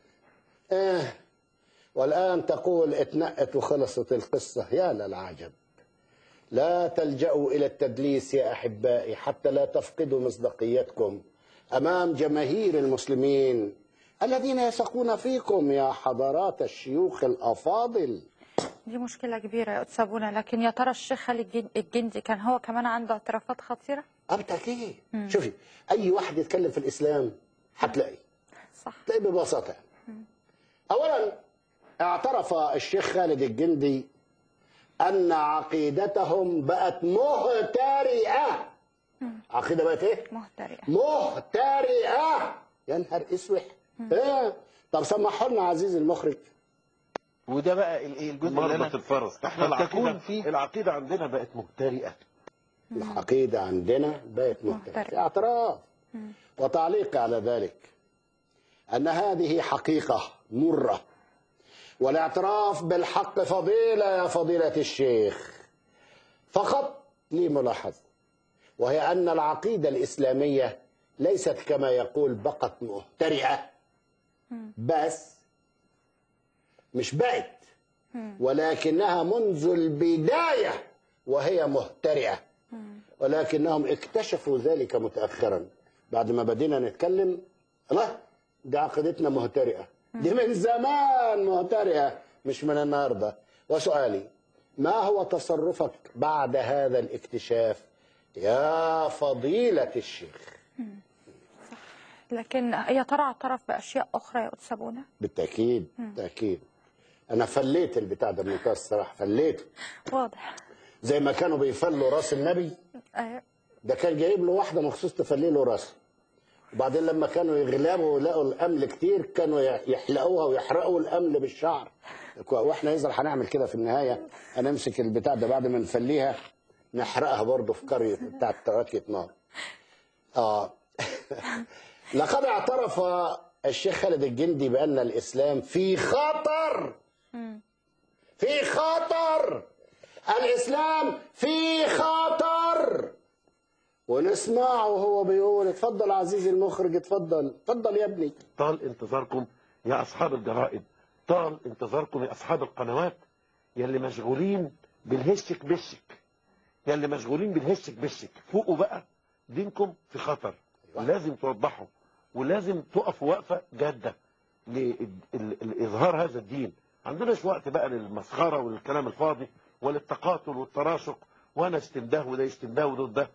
ايه والان تقول اتنقت وخلصت القصه يا للعجب لا تلجأوا إلى التدليس يا أحبائي حتى لا تفقدوا مصداقيتكم أمام جماهير المسلمين الذين يثقون فيكم يا حضرات الشيوخ الأفاضل دي مشكلة كبيرة يا أستاذ بونا لكن يا ترى الشيخ خالد الجن- الجندي كان هو كمان عنده اعترافات خطيرة؟ بالتأكيد شوفي أي واحد يتكلم في الإسلام هتلاقي صح تلاقي ببساطة أولا اعترف الشيخ خالد الجندي أن عقيدتهم بقت مهترئة عقيدة بقت إيه؟ مهترئة مهترئة يا نهار اسوح ايه طب سمحوا لنا عزيزي المخرج وده بقى الايه الجزء اللي انا مربط الفرس احنا قد تكون العقيدة فيه العقيدة عندنا بقت مهترئة العقيدة عندنا بقت مهترئة اعتراف وتعليق على ذلك أن هذه حقيقة مرة والاعتراف بالحق فضيلة يا فضيلة الشيخ فقط لي ملاحظة وهي أن العقيدة الإسلامية ليست كما يقول بقت مهترئة بس مش بقت ولكنها منذ البداية وهي مهترئة ولكنهم اكتشفوا ذلك متأخرا بعد ما بدينا نتكلم الله دي عقيدتنا مهترئة دي من زمان مهترئة مش من النهاردة وسؤالي ما هو تصرفك بعد هذا الاكتشاف يا فضيلة الشيخ لكن يا ترى اعترف بأشياء أخرى يا أستاذ بونا؟ بالتأكيد بالتأكيد أنا فليت البتاع ده بمنتهى الصراحة فليته واضح زي ما كانوا بيفلوا راس النبي أيوة. ده كان جايب له واحده مخصوص تفلي له راسه وبعدين لما كانوا يغلبوا ويلاقوا الامل كتير كانوا يحلقوها ويحرقوا الامل بالشعر واحنا يظهر هنعمل كده في النهايه هنمسك البتاع ده بعد ما نفليها نحرقها برضه في قريه بتاعت تراكيه نار اه لقد اعترف الشيخ خالد الجندي بان الاسلام في خطر في خطر الاسلام في خطر ونسمعه وهو بيقول اتفضل عزيزي المخرج اتفضل اتفضل يا ابني طال انتظاركم يا أصحاب الجرائد طال انتظاركم يا أصحاب القنوات يا اللي مشغولين بالهشك بشك يا اللي مشغولين بالهشك بشك فوقوا بقى دينكم في خطر لازم توضحوا ولازم تقفوا وقفة جادة لإظهار هذا الدين عندناش وقت بقى للمسخرة وللكلام الفاضي وللتقاتل والتراشق وانا اشتم ده وده يشتم ده وده ده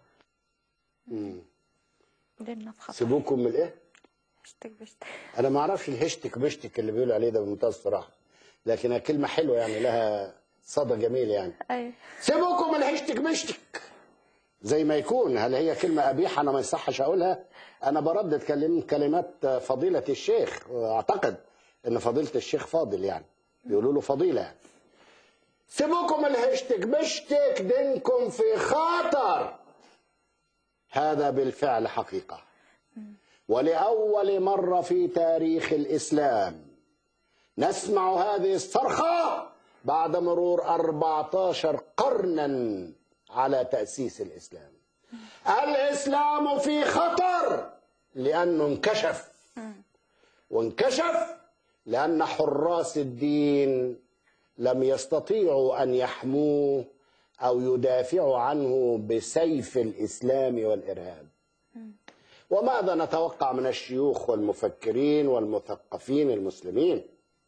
ديننا في خطر سيبوكم من الايه اشتك بشتك انا ما اعرفش الهشتك بشتك اللي بيقولوا عليه ده بمنتهى الصراحه لكنها كلمه حلوه يعني لها صدى جميل يعني أيوة. سيبوكم من الهشتك بشتك زي ما يكون هل هي كلمة قبيحة أنا ما يصحش أقولها أنا بردد كلم كلمات فضيلة الشيخ وأعتقد أن فضيلة الشيخ فاضل يعني بيقولوا له فضيلة يعني. سيبوكم الهشتك بشتك دينكم في خطر هذا بالفعل حقيقة ولأول مرة في تاريخ الإسلام نسمع هذه الصرخة بعد مرور 14 قرنا على تأسيس الإسلام الإسلام في خطر لأنه انكشف وانكشف لأن حراس الدين لم يستطيعوا أن يحموه أو يدافع عنه بسيف الإسلام والإرهاب وماذا نتوقع من الشيوخ والمفكرين والمثقفين المسلمين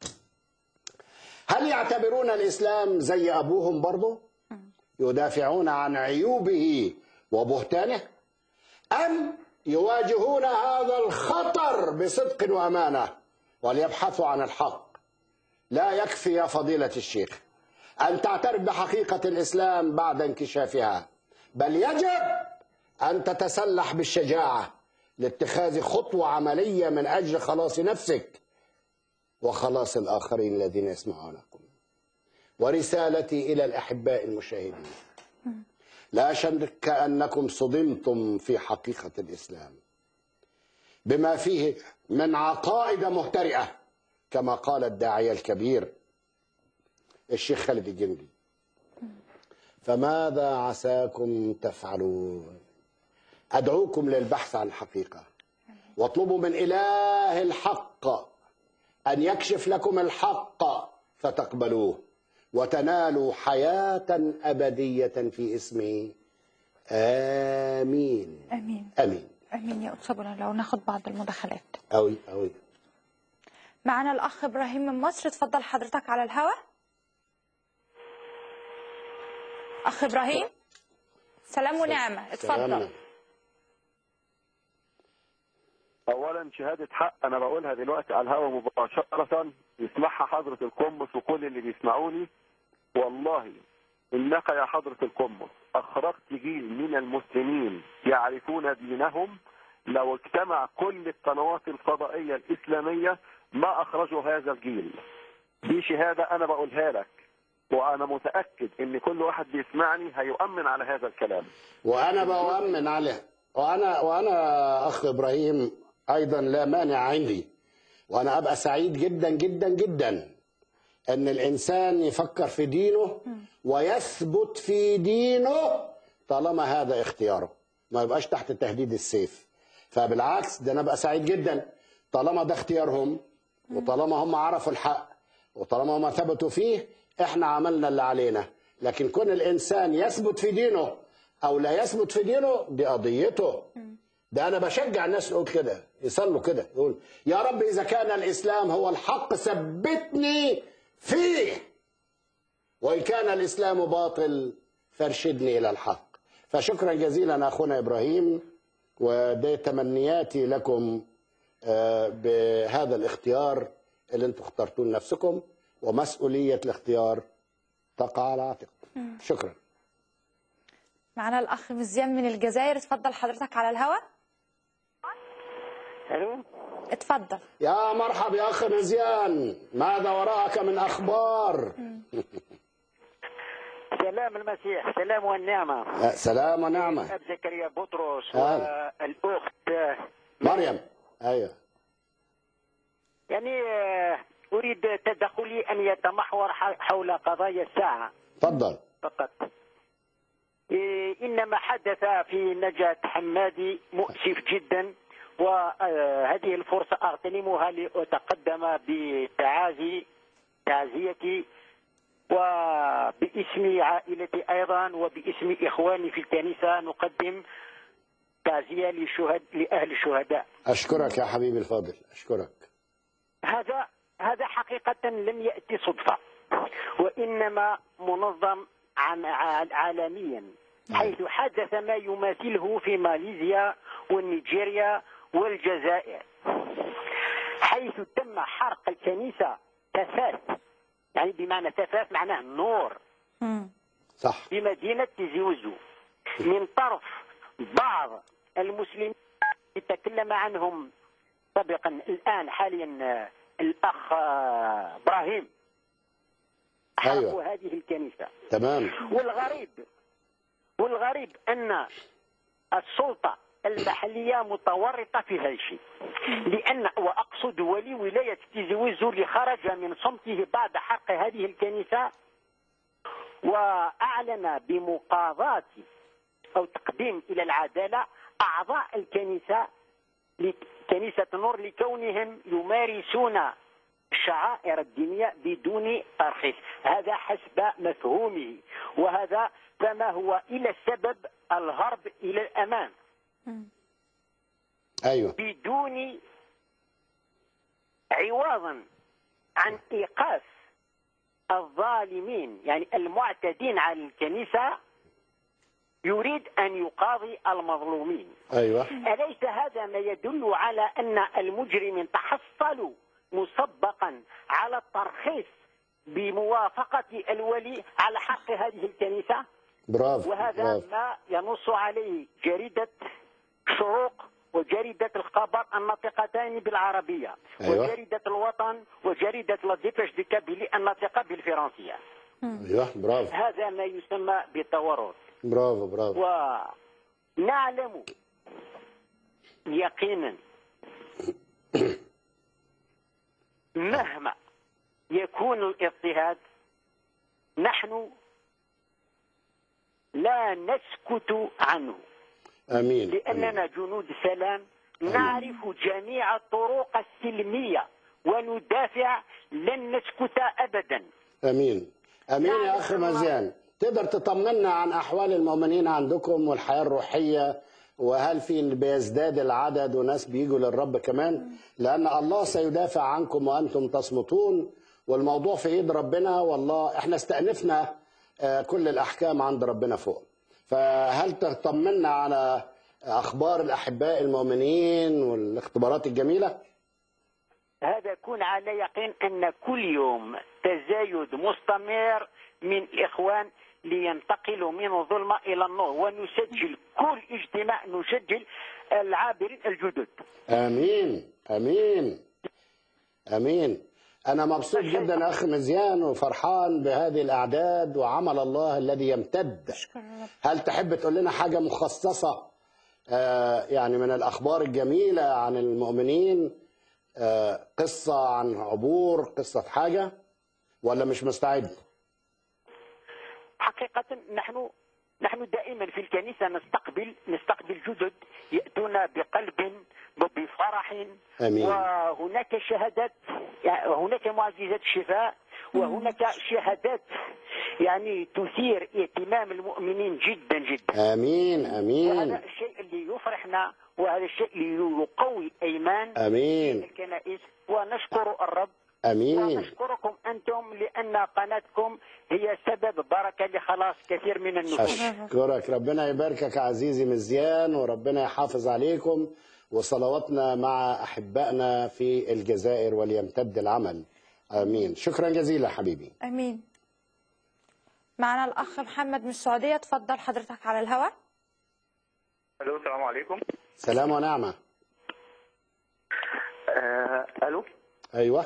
هل يعتبرون الإسلام زي أبوهم برضه يدافعون عن عيوبه وبهتانه أم يواجهون هذا الخطر بصدق وأمانة وليبحثوا عن الحق لا يكفي يا فضيلة الشيخ أن تعترف بحقيقة الإسلام بعد انكشافها بل يجب أن تتسلح بالشجاعة لاتخاذ خطوة عملية من أجل خلاص نفسك وخلاص الآخرين الذين يسمعونكم ورسالتي إلى الأحباء المشاهدين لا شك أنكم صدمتم في حقيقة الإسلام بما فيه من عقائد مهترئة كما قال الداعية الكبير الشيخ خالد الجندي فماذا عساكم تفعلون أدعوكم للبحث عن الحقيقة واطلبوا من إله الحق أن يكشف لكم الحق فتقبلوه وتنالوا حياة أبدية في اسمه آمين امين آمين امين يا استاذ أبونا لو ناخد بعض المداخلات أوي أوي معنا الاخ ابراهيم من مصر اتفضل حضرتك على الهواء اخ ابراهيم سلام ونعمه اتفضل اولا شهاده حق انا بقولها دلوقتي على الهواء مباشره يسمعها حضره القمص وكل اللي بيسمعوني والله انك يا حضره القمص اخرجت جيل من المسلمين يعرفون دينهم لو اجتمع كل القنوات الفضائيه الاسلاميه ما اخرجوا هذا الجيل دي شهاده انا بقولها لك وانا متاكد ان كل واحد بيسمعني هيؤمن على هذا الكلام وأنا بؤمن عليه وأنا وأنا أخ إبراهيم أيضا لا مانع عندي وأنا أبقى سعيد جدا جدا جدا أن الإنسان يفكر في دينه ويثبت في دينه طالما هذا اختياره ما يبقاش تحت تهديد السيف فبالعكس ده أنا أبقى سعيد جدا طالما ده اختيارهم وطالما هم عرفوا الحق وطالما هم ثبتوا فيه احنا عملنا اللي علينا لكن كون الانسان يثبت في دينه او لا يثبت في دينه دي قضيته ده انا بشجع الناس يقول كده يصلوا كده يقول يا رب اذا كان الاسلام هو الحق ثبتني فيه وان كان الاسلام باطل فارشدني الى الحق فشكرا جزيلا اخونا ابراهيم ودي تمنياتي لكم آه، بهذا الاختيار اللي انتم اخترتوه لنفسكم ومسؤوليه الاختيار تقع على عاتقكم شكرا معنا الاخ مزيان من الجزائر اتفضل حضرتك على الهواء الو اتفضل يا مرحب يا اخ مزيان ماذا وراءك من اخبار سلام المسيح سلام والنعمة آه، سلام ونعمه أب زكريا بطرس أهلا. والأخت مريم ايوه يعني آه، أريد تدخلي أن يتمحور ح- حول قضايا الساعة تفضل فقط إيه، إن ما حدث في نجاة حمادي مؤسف جدا وهذه الفرصة أغتنمها لأتقدم بتعازي تعزيتي وباسم عائلتي أيضا وباسم إخواني في الكنيسة نقدم تعزية لشهد لأهل الشهداء اشكرك يا حبيبي الفاضل اشكرك هذا هذا حقيقة لم يأتي صدفة وإنما منظم عن ع- عالميا حيث حدث ما يماثله في ماليزيا والنيجيريا والجزائر حيث تم حرق الكنيسة تفاس يعني بمعنى تفاس معناه نور صح في مدينة تيزي وزو من طرف بعض المسلمين يتكلم عنهم سابقا الآن حاليا آه، الأخ آه، إبراهيم حرقوا أيوة. هذه الكنيسة تمام والغريب والغريب أن السلطة المحلية متورطة في هذا الشيء لأن وأقصد ولي ولاية تيزي وزو اللي خرج من صمته بعد حرق هذه الكنيسة وأعلن بمقاضاة أو تقديم إلى العدالة أعضاء الكنيسة كنيسة نور لكونهم يمارسون الشعائر الدينية بدون ترخيص هذا حسب مفهومه وهذا فما هو إلى سبب الهرب إلى الأمام ايوه بدون عوضا عن ايقاف الظالمين يعني المعتدين على الكنيسه يريد ان يقاضي المظلومين ايوه اليس هذا ما يدل على ان المجرمين تحصلوا مسبقا على الترخيص بموافقه الولي على حق هذه الكنيسه برافو وهذا برافو ما ينص عليه جريدة شروق وجريدة الخبر الناطقتان بالعربية أيوة. وجريدة الوطن وجريدة لاديبش دي كابيلي الناطقة بالفرنسية ايوه برافو هذا ما يسمى بالتورط برافو برافو ونعلم يقينا مهما يكون الاضطهاد نحن لا نسكت عنه امين لأننا جنود سلام نعرف جميع الطرق السلمية وندافع لن نسكت أبدا امين امين يا اخي مزيان تقدر تطمنا عن احوال المؤمنين عندكم والحياه الروحيه وهل في بيزداد العدد وناس بيجوا للرب كمان لان الله سيدافع عنكم وانتم تصمتون والموضوع في ايد ربنا والله احنا استأنفنا آه، كل الاحكام عند ربنا فوق فهل تطمنا على اخبار الاحباء المؤمنين والاختبارات الجميله هذا كون على يقين أن كل يوم تزايد مستمر من الإخوان لينتقلوا من الظلمة إلى النور ونسجل كل اجتماع نسجل العابرين الجدد امين امين امين انا مبسوط جدا يا اخي مزيان وفرحان بهذه الاعداد وعمل الله الذي يمتد هل تحب تقول لنا حاجه مخصصه آه يعني من الاخبار الجميله عن المؤمنين آه قصه عن عبور قصه حاجه ولا مش مستعد حقيقة نحن نحن دائما في الكنيسة نستقبل نستقبل جدد يأتون بقلب بفرح آمين. وهناك شهادات يعني هناك معجزات شفاء وهناك شهادات يعني تثير اهتمام المؤمنين جدا جدا امين امين وهذا الشيء اللي يفرحنا وهذا الشيء اللي يقوي ايمان امين الكنائس ونشكر الرب امين ونشكركم انتم لان قناتكم هي سبب بركه لخلاص كثير من النفوس اشكرك ربنا يباركك عزيزي مزيان وربنا يحافظ عليكم وصلواتنا مع احبائنا في الجزائر وليمتد العمل امين شكرا جزيلا حبيبي امين معنا الاخ محمد من السعوديه تفضل حضرتك على الهواء الو السلام عليكم سلام ونعمه آه، الو ايوه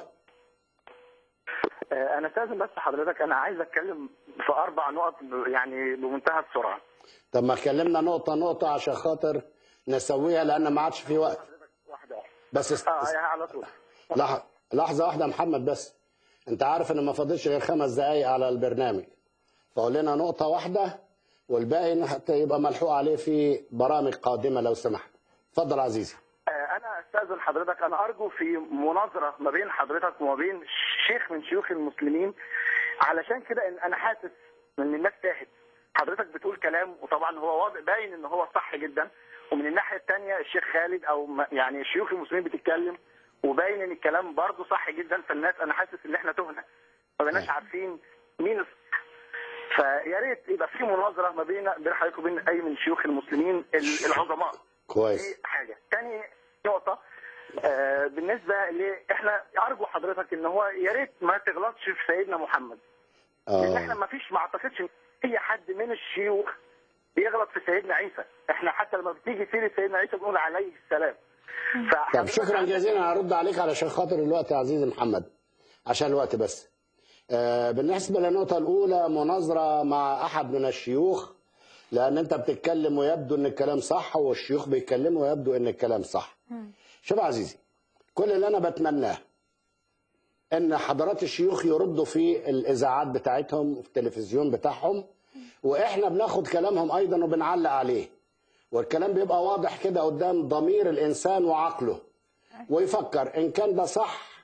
آه، انا استاذن بس حضرتك انا عايز اتكلم في اربع نقط ب- يعني بمنتهى السرعه طب ما اتكلمنا نقطه نقطه عشان خاطر نسويها لان ما عادش في وقت واحده بس است... اه يعني على طول لح... لحظه واحده يا محمد بس انت عارف ان ما فاضلش غير خمس دقايق على البرنامج فقول لنا نقطه واحده والباقي حتى يبقى ملحوق عليه في برامج قادمه لو سمحت اتفضل عزيزي آه، انا استاذن حضرتك انا ارجو في مناظره ما بين حضرتك وما بين شيخ من شيوخ المسلمين علشان كده ان انا حاسس ان الناس تاهت حضرتك بتقول كلام وطبعا هو واضح باين ان هو صح جدا ومن الناحيه الثانيه الشيخ خالد او ما- يعني شيوخ المسلمين بتتكلم وباين ان الكلام برضه صح جدا فالناس انا حاسس ان احنا تهنا ما بقناش عارفين مين الصح فيا ريت يبقى في مناظره ما بين بين حضرتك وبين اي من شيوخ المسلمين ال- العظماء كويس دي حاجه تاني نقطه آه بالنسبه ل احنا ارجو حضرتك ان هو يا ريت ما تغلطش في سيدنا محمد لان احنا اه ما فيش ما اعتقدش ان اي حد من الشيوخ بيغلط في سيدنا عيسى احنا حتى لما بتيجي سيره سيدنا عيسى بنقول عليه السلام طب شكرا جزيلا هرد عليك علشان خاطر الوقت يا عزيزي محمد عشان الوقت بس آه، بالنسبة للنقطة الأولى مناظرة مع أحد من الشيوخ لأن أنت بتتكلم ويبدو أن الكلام صح والشيوخ بيتكلموا ويبدو أن الكلام صح شوف يا عزيزي كل اللي أنا بتمناه أن حضرات الشيوخ يردوا في الإذاعات بتاعتهم وفي التلفزيون بتاعهم وإحنا بناخد كلامهم أيضا وبنعلق عليه والكلام بيبقى واضح كده قدام ضمير الإنسان وعقله ويفكر إن كان ده صح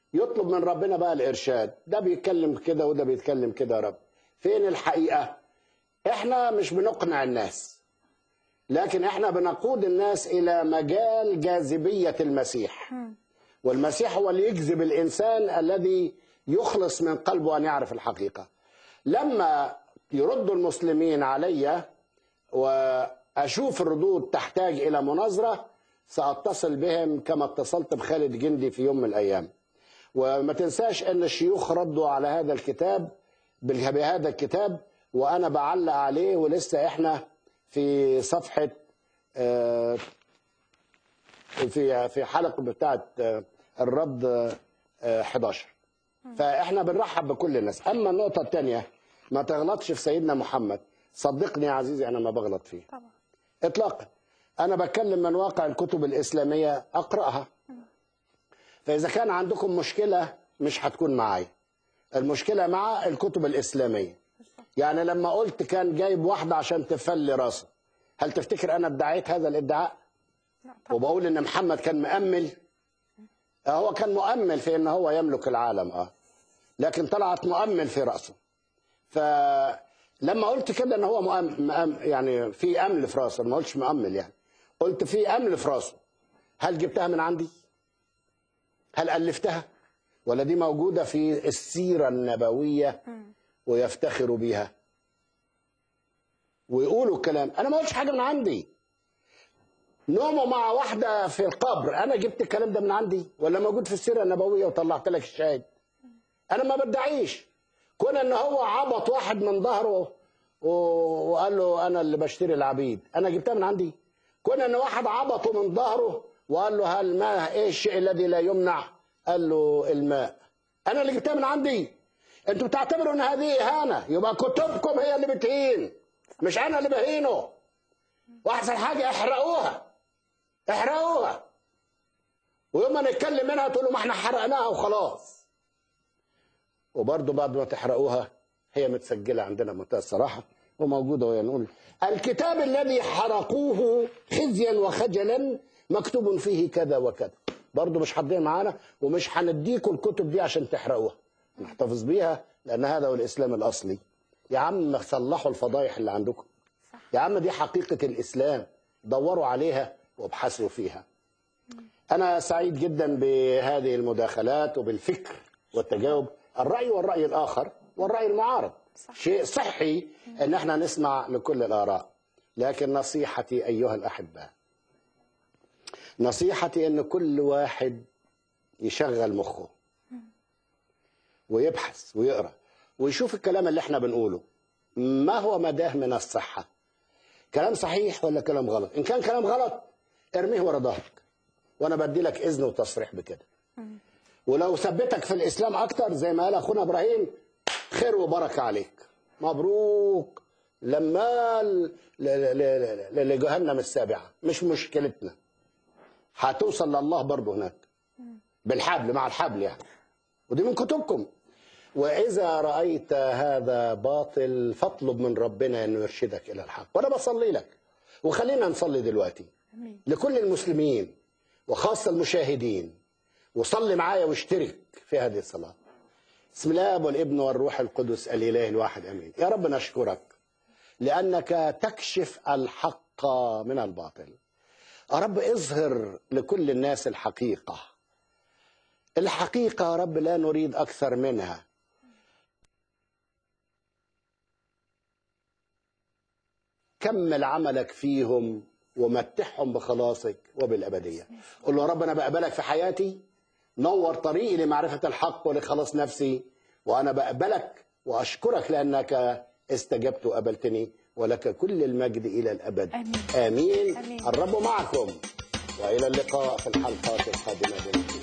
يطلب من ربنا بقى الارشاد ده بيتكلم كده وده بيتكلم كده يا رب فين الحقيقه احنا مش بنقنع الناس لكن احنا بنقود الناس الى مجال جاذبيه المسيح والمسيح هو اللي يجذب الانسان الذي يخلص من قلبه ان يعرف الحقيقه لما يرد المسلمين علي واشوف الردود تحتاج الى مناظره ساتصل بهم كما اتصلت بخالد جندي في يوم من الايام وما تنساش ان الشيوخ ردوا على هذا الكتاب بال- بهذا الكتاب وانا بعلق عليه ولسه احنا في صفحه آه، في في حلقه بتاعه آه، الرد آه، 11 فاحنا بنرحب بكل الناس اما النقطه الثانيه ما تغلطش في سيدنا محمد صدقني يا عزيزي انا ما بغلط فيه طبعا اطلاقا انا بتكلم من واقع الكتب الاسلاميه اقراها فاذا كان عندكم مشكله مش هتكون معايا المشكله مع الكتب الاسلاميه يعني لما قلت كان جايب واحده عشان تفلي راسه هل تفتكر انا ادعيت هذا الادعاء وبقول ان محمد كان مؤمل آه، هو كان مؤمل في ان هو يملك العالم اه لكن طلعت مؤمل في راسه فلما قلت كده ان هو مؤمل مؤمل يعني في امل في راسه ما قلتش مؤمل يعني قلت في امل في راسه هل جبتها من عندي هل الفتها ولا دي موجوده في السيره النبويه ويفتخروا بيها ويقولوا الكلام انا ما قلتش حاجه من عندي نومه مع واحده في القبر انا جبت الكلام ده من عندي ولا موجود في السيره النبويه وطلعت لك الشاهد انا ما بدعيش كون ان هو عبط واحد من ظهره و- وقال له انا اللي بشتري العبيد انا جبتها من عندي كون ان واحد عبطه من ظهره وقال له هل ما ايه الشيء الذي لا يمنع قال له الماء انا اللي جبتها من عندي انتوا بتعتبروا ان هذه اهانه يبقى كتبكم هي اللي بتهين مش انا اللي بهينه واحسن حاجه احرقوها احرقوها ويوم ما نتكلم منها تقولوا ما احنا حرقناها وخلاص وبرضه بعد ما تحرقوها هي متسجله عندنا بمنتهى الصراحه وموجوده وهي نقول الكتاب الذي حرقوه خزيا وخجلا مكتوب فيه كذا وكذا برضه مش حاضرين معانا ومش هنديكم الكتب دي عشان تحرقوها نحتفظ بيها لان هذا هو الاسلام الاصلي يا عم صلحوا الفضايح اللي عندكم يا عم دي حقيقه الاسلام دوروا عليها وابحثوا فيها انا سعيد جدا بهذه المداخلات وبالفكر والتجاوب الراي والراي الاخر والراي المعارض شيء صحي ان احنا نسمع لكل الاراء لكن نصيحتي ايها الاحباء نصيحتي ان كل واحد يشغل مخه ويبحث ويقرا ويشوف الكلام اللي احنا بنقوله ما هو مداه من الصحه كلام صحيح ولا كلام غلط ان كان كلام غلط ارميه ورا ظهرك وانا بدي لك اذن وتصريح بكده ولو ثبتك في الاسلام اكتر زي ما قال اخونا ابراهيم خير وبركه عليك مبروك لما ل- ل- ل- ل- لجهنم السابعه مش مشكلتنا هتوصل لله برضه هناك بالحبل مع الحبل يعني ودي من كتبكم واذا رايت هذا باطل فاطلب من ربنا انه يرشدك الى الحق وانا بصلي لك وخلينا نصلي دلوقتي لكل المسلمين وخاصه المشاهدين وصلي معايا واشترك في هذه الصلاه بسم الله والابن والروح القدس الاله الواحد امين يا رب نشكرك لانك تكشف الحق من الباطل يا رب اظهر لكل الناس الحقيقه الحقيقه يا رب لا نريد اكثر منها كمل عملك فيهم ومتعهم بخلاصك وبالابديه قل له يا رب انا بقبلك في حياتي نور طريقي لمعرفه الحق ولخلاص نفسي وانا بقبلك واشكرك لانك استجبت وقبلتني ولك كل المجد الى الابد آمين. امين, آمين. الرب معكم والى اللقاء في الحلقات القادمه بإذن الله.